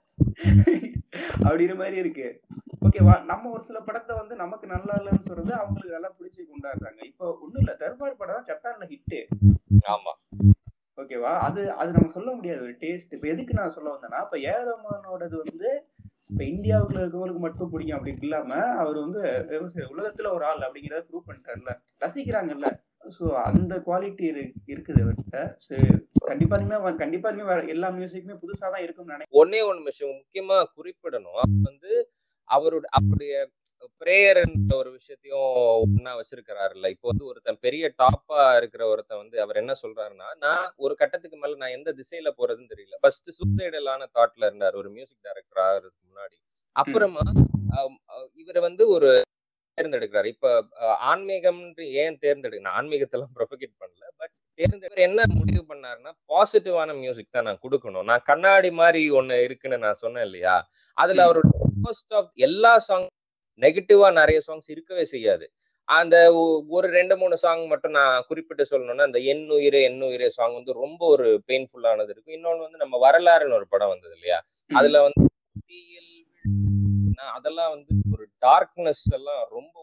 B: அப்படிங்கிற மாதிரி இருக்கு ஓகேவா நம்ம ஒரு சில படத்தை வந்து நமக்கு நல்லா இல்லைன்னு சொல்றது அவங்களுக்கு நல்லா பிடிச்சி கொண்டாடுறாங்க இப்போ ஒண்ணும் இல்ல தர்பார் படம் ஜப்பான்ல ஹிட்டு
C: ஆமா
B: ஓகேவா அது அது நம்ம சொல்ல முடியாது ஒரு டேஸ்ட் இப்ப எதுக்கு நான் சொல்ல வந்தேன்னா இப்ப ஏரமானோடது வந்து இப்ப இந்தியாவுக்குள்ள இருக்கவங்களுக்கு மட்டும் பிடிக்கும் அப்படி இல்லாம அவர் வந்து உலகத்துல ஒரு ஆள் அப்படிங்கறத ப்ரூவ் பண்ணிட்டார்ல ரசிக்கிறாங்கல்ல ஸோ அந்த குவாலிட்டி இருக்குது அவர்கிட்ட ஸோ கண்டிப்பா இனிமே கண்டிப்பா இனிமே எல்லா மியூசிக்குமே புதுசா தான் இருக்கும்னு நினைக்கிறேன்
C: ஒன்னே ஒண்ணு விஷயம் முக்கியமா குறிப்பிடணும் வந்து அவரோட அவருடைய பிரேயர்ன்ற ஒரு விஷயத்தையும் ஒன்னா வச்சிருக்கிறாருல்ல இப்போ வந்து ஒருத்தன் பெரிய டாப்பா இருக்கிற ஒருத்தன் வந்து அவர் என்ன சொல்றாருன்னா நான் ஒரு கட்டத்துக்கு மேல நான் எந்த திசையில போறதுன்னு தெரியல ஃபர்ஸ்ட் சூசைடலான தாட்ல இருந்தார் ஒரு மியூசிக் டைரக்டர் ஆகிறதுக்கு முன்னாடி அப்புறமா இவரை வந்து ஒரு தேர்ந்தெடுக்கிறாரு இப்ப ஆன்மீகம் ஏன் தேர்ந்தெடுக்க ஆன்மீகத்தெல்லாம் ப்ரொபகேட் பண்ணல பட் தேர்ந்தெடுக்கிற என்ன முடிவு பண்ணாருன்னா பாசிட்டிவான மியூசிக் தான் நான் கொடுக்கணும் நான் கண்ணாடி மாதிரி ஒண்ணு இருக்குன்னு நான் சொன்னேன் இல்லையா அதுல அவரோட மோஸ்ட் ஆஃப் எல்லா சாங் நெகட்டிவா நிறைய சாங்ஸ் இருக்கவே செய்யாது அந்த ஒரு ரெண்டு மூணு சாங் மட்டும் நான் குறிப்பிட்டு சொல்லணும்னா அந்த என் உயிரே என் உயிரே சாங் வந்து ரொம்ப ஒரு பெயின்ஃபுல்லானது இருக்கும் இன்னொன்னு வந்து நம்ம வரலாறுன்னு ஒரு படம் வந்தது இல்லையா அதுல வந்து அதெல்லாம் வந்து ஒரு டார்க்னஸ் எல்லாம் ரொம்ப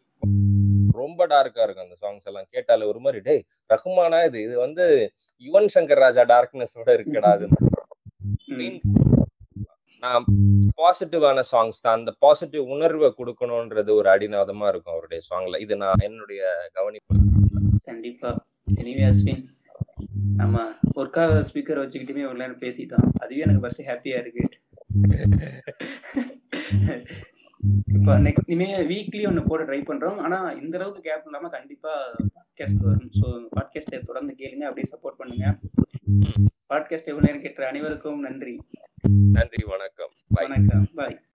C: ரொம்ப டார்க்கா இருக்கும் அந்த சாங்ஸ் எல்லாம் கேட்டாலே ஒரு மாதிரி டேய் ரஹ்மானா இது இது வந்து யுவன் சங்கர் ராஜா டார்க்னஸோட இருக்கடா அது நான் பாசிட்டிவான சாங்ஸ் தான் அந்த பாசிட்டிவ் உணர்வை கொடுக்கணும்ன்றது ஒரு அடிநாதமா இருக்கும் அவருடைய சாங்ல இது நான் என்னுடைய கவனிப்பு
B: கண்டிப்பா எனிவே அஸ்வின் நம்ம ஒர்க்காக ஸ்பீக்கர் வச்சுக்கிட்டுமே ஒரு நேரம் பேசிட்டோம் அதுவே எனக்கு ஃபர்ஸ்ட் ஹாப்பியா இருக்கு இப்போ நெக்ஸ்ட் இனிமே வீக்லி ஒன்று போட ட்ரை பண்றோம் ஆனா இந்த அளவுக்கு கேப் இல்லாம கண்டிப்பா பாட்காஸ்ட் வரும் ஸோ பாட்காஸ்ட்டை தொடர்ந்து கேளுங்க அப்படியே சப்போர்ட் பண்ணுங்க பாட்காஸ்ட் எவ்வளவு நேரம் கேட்ட அனைவருக்கும் நன்றி
C: நன்றி வணக்கம் Bye.
B: வணக்கம் பாய்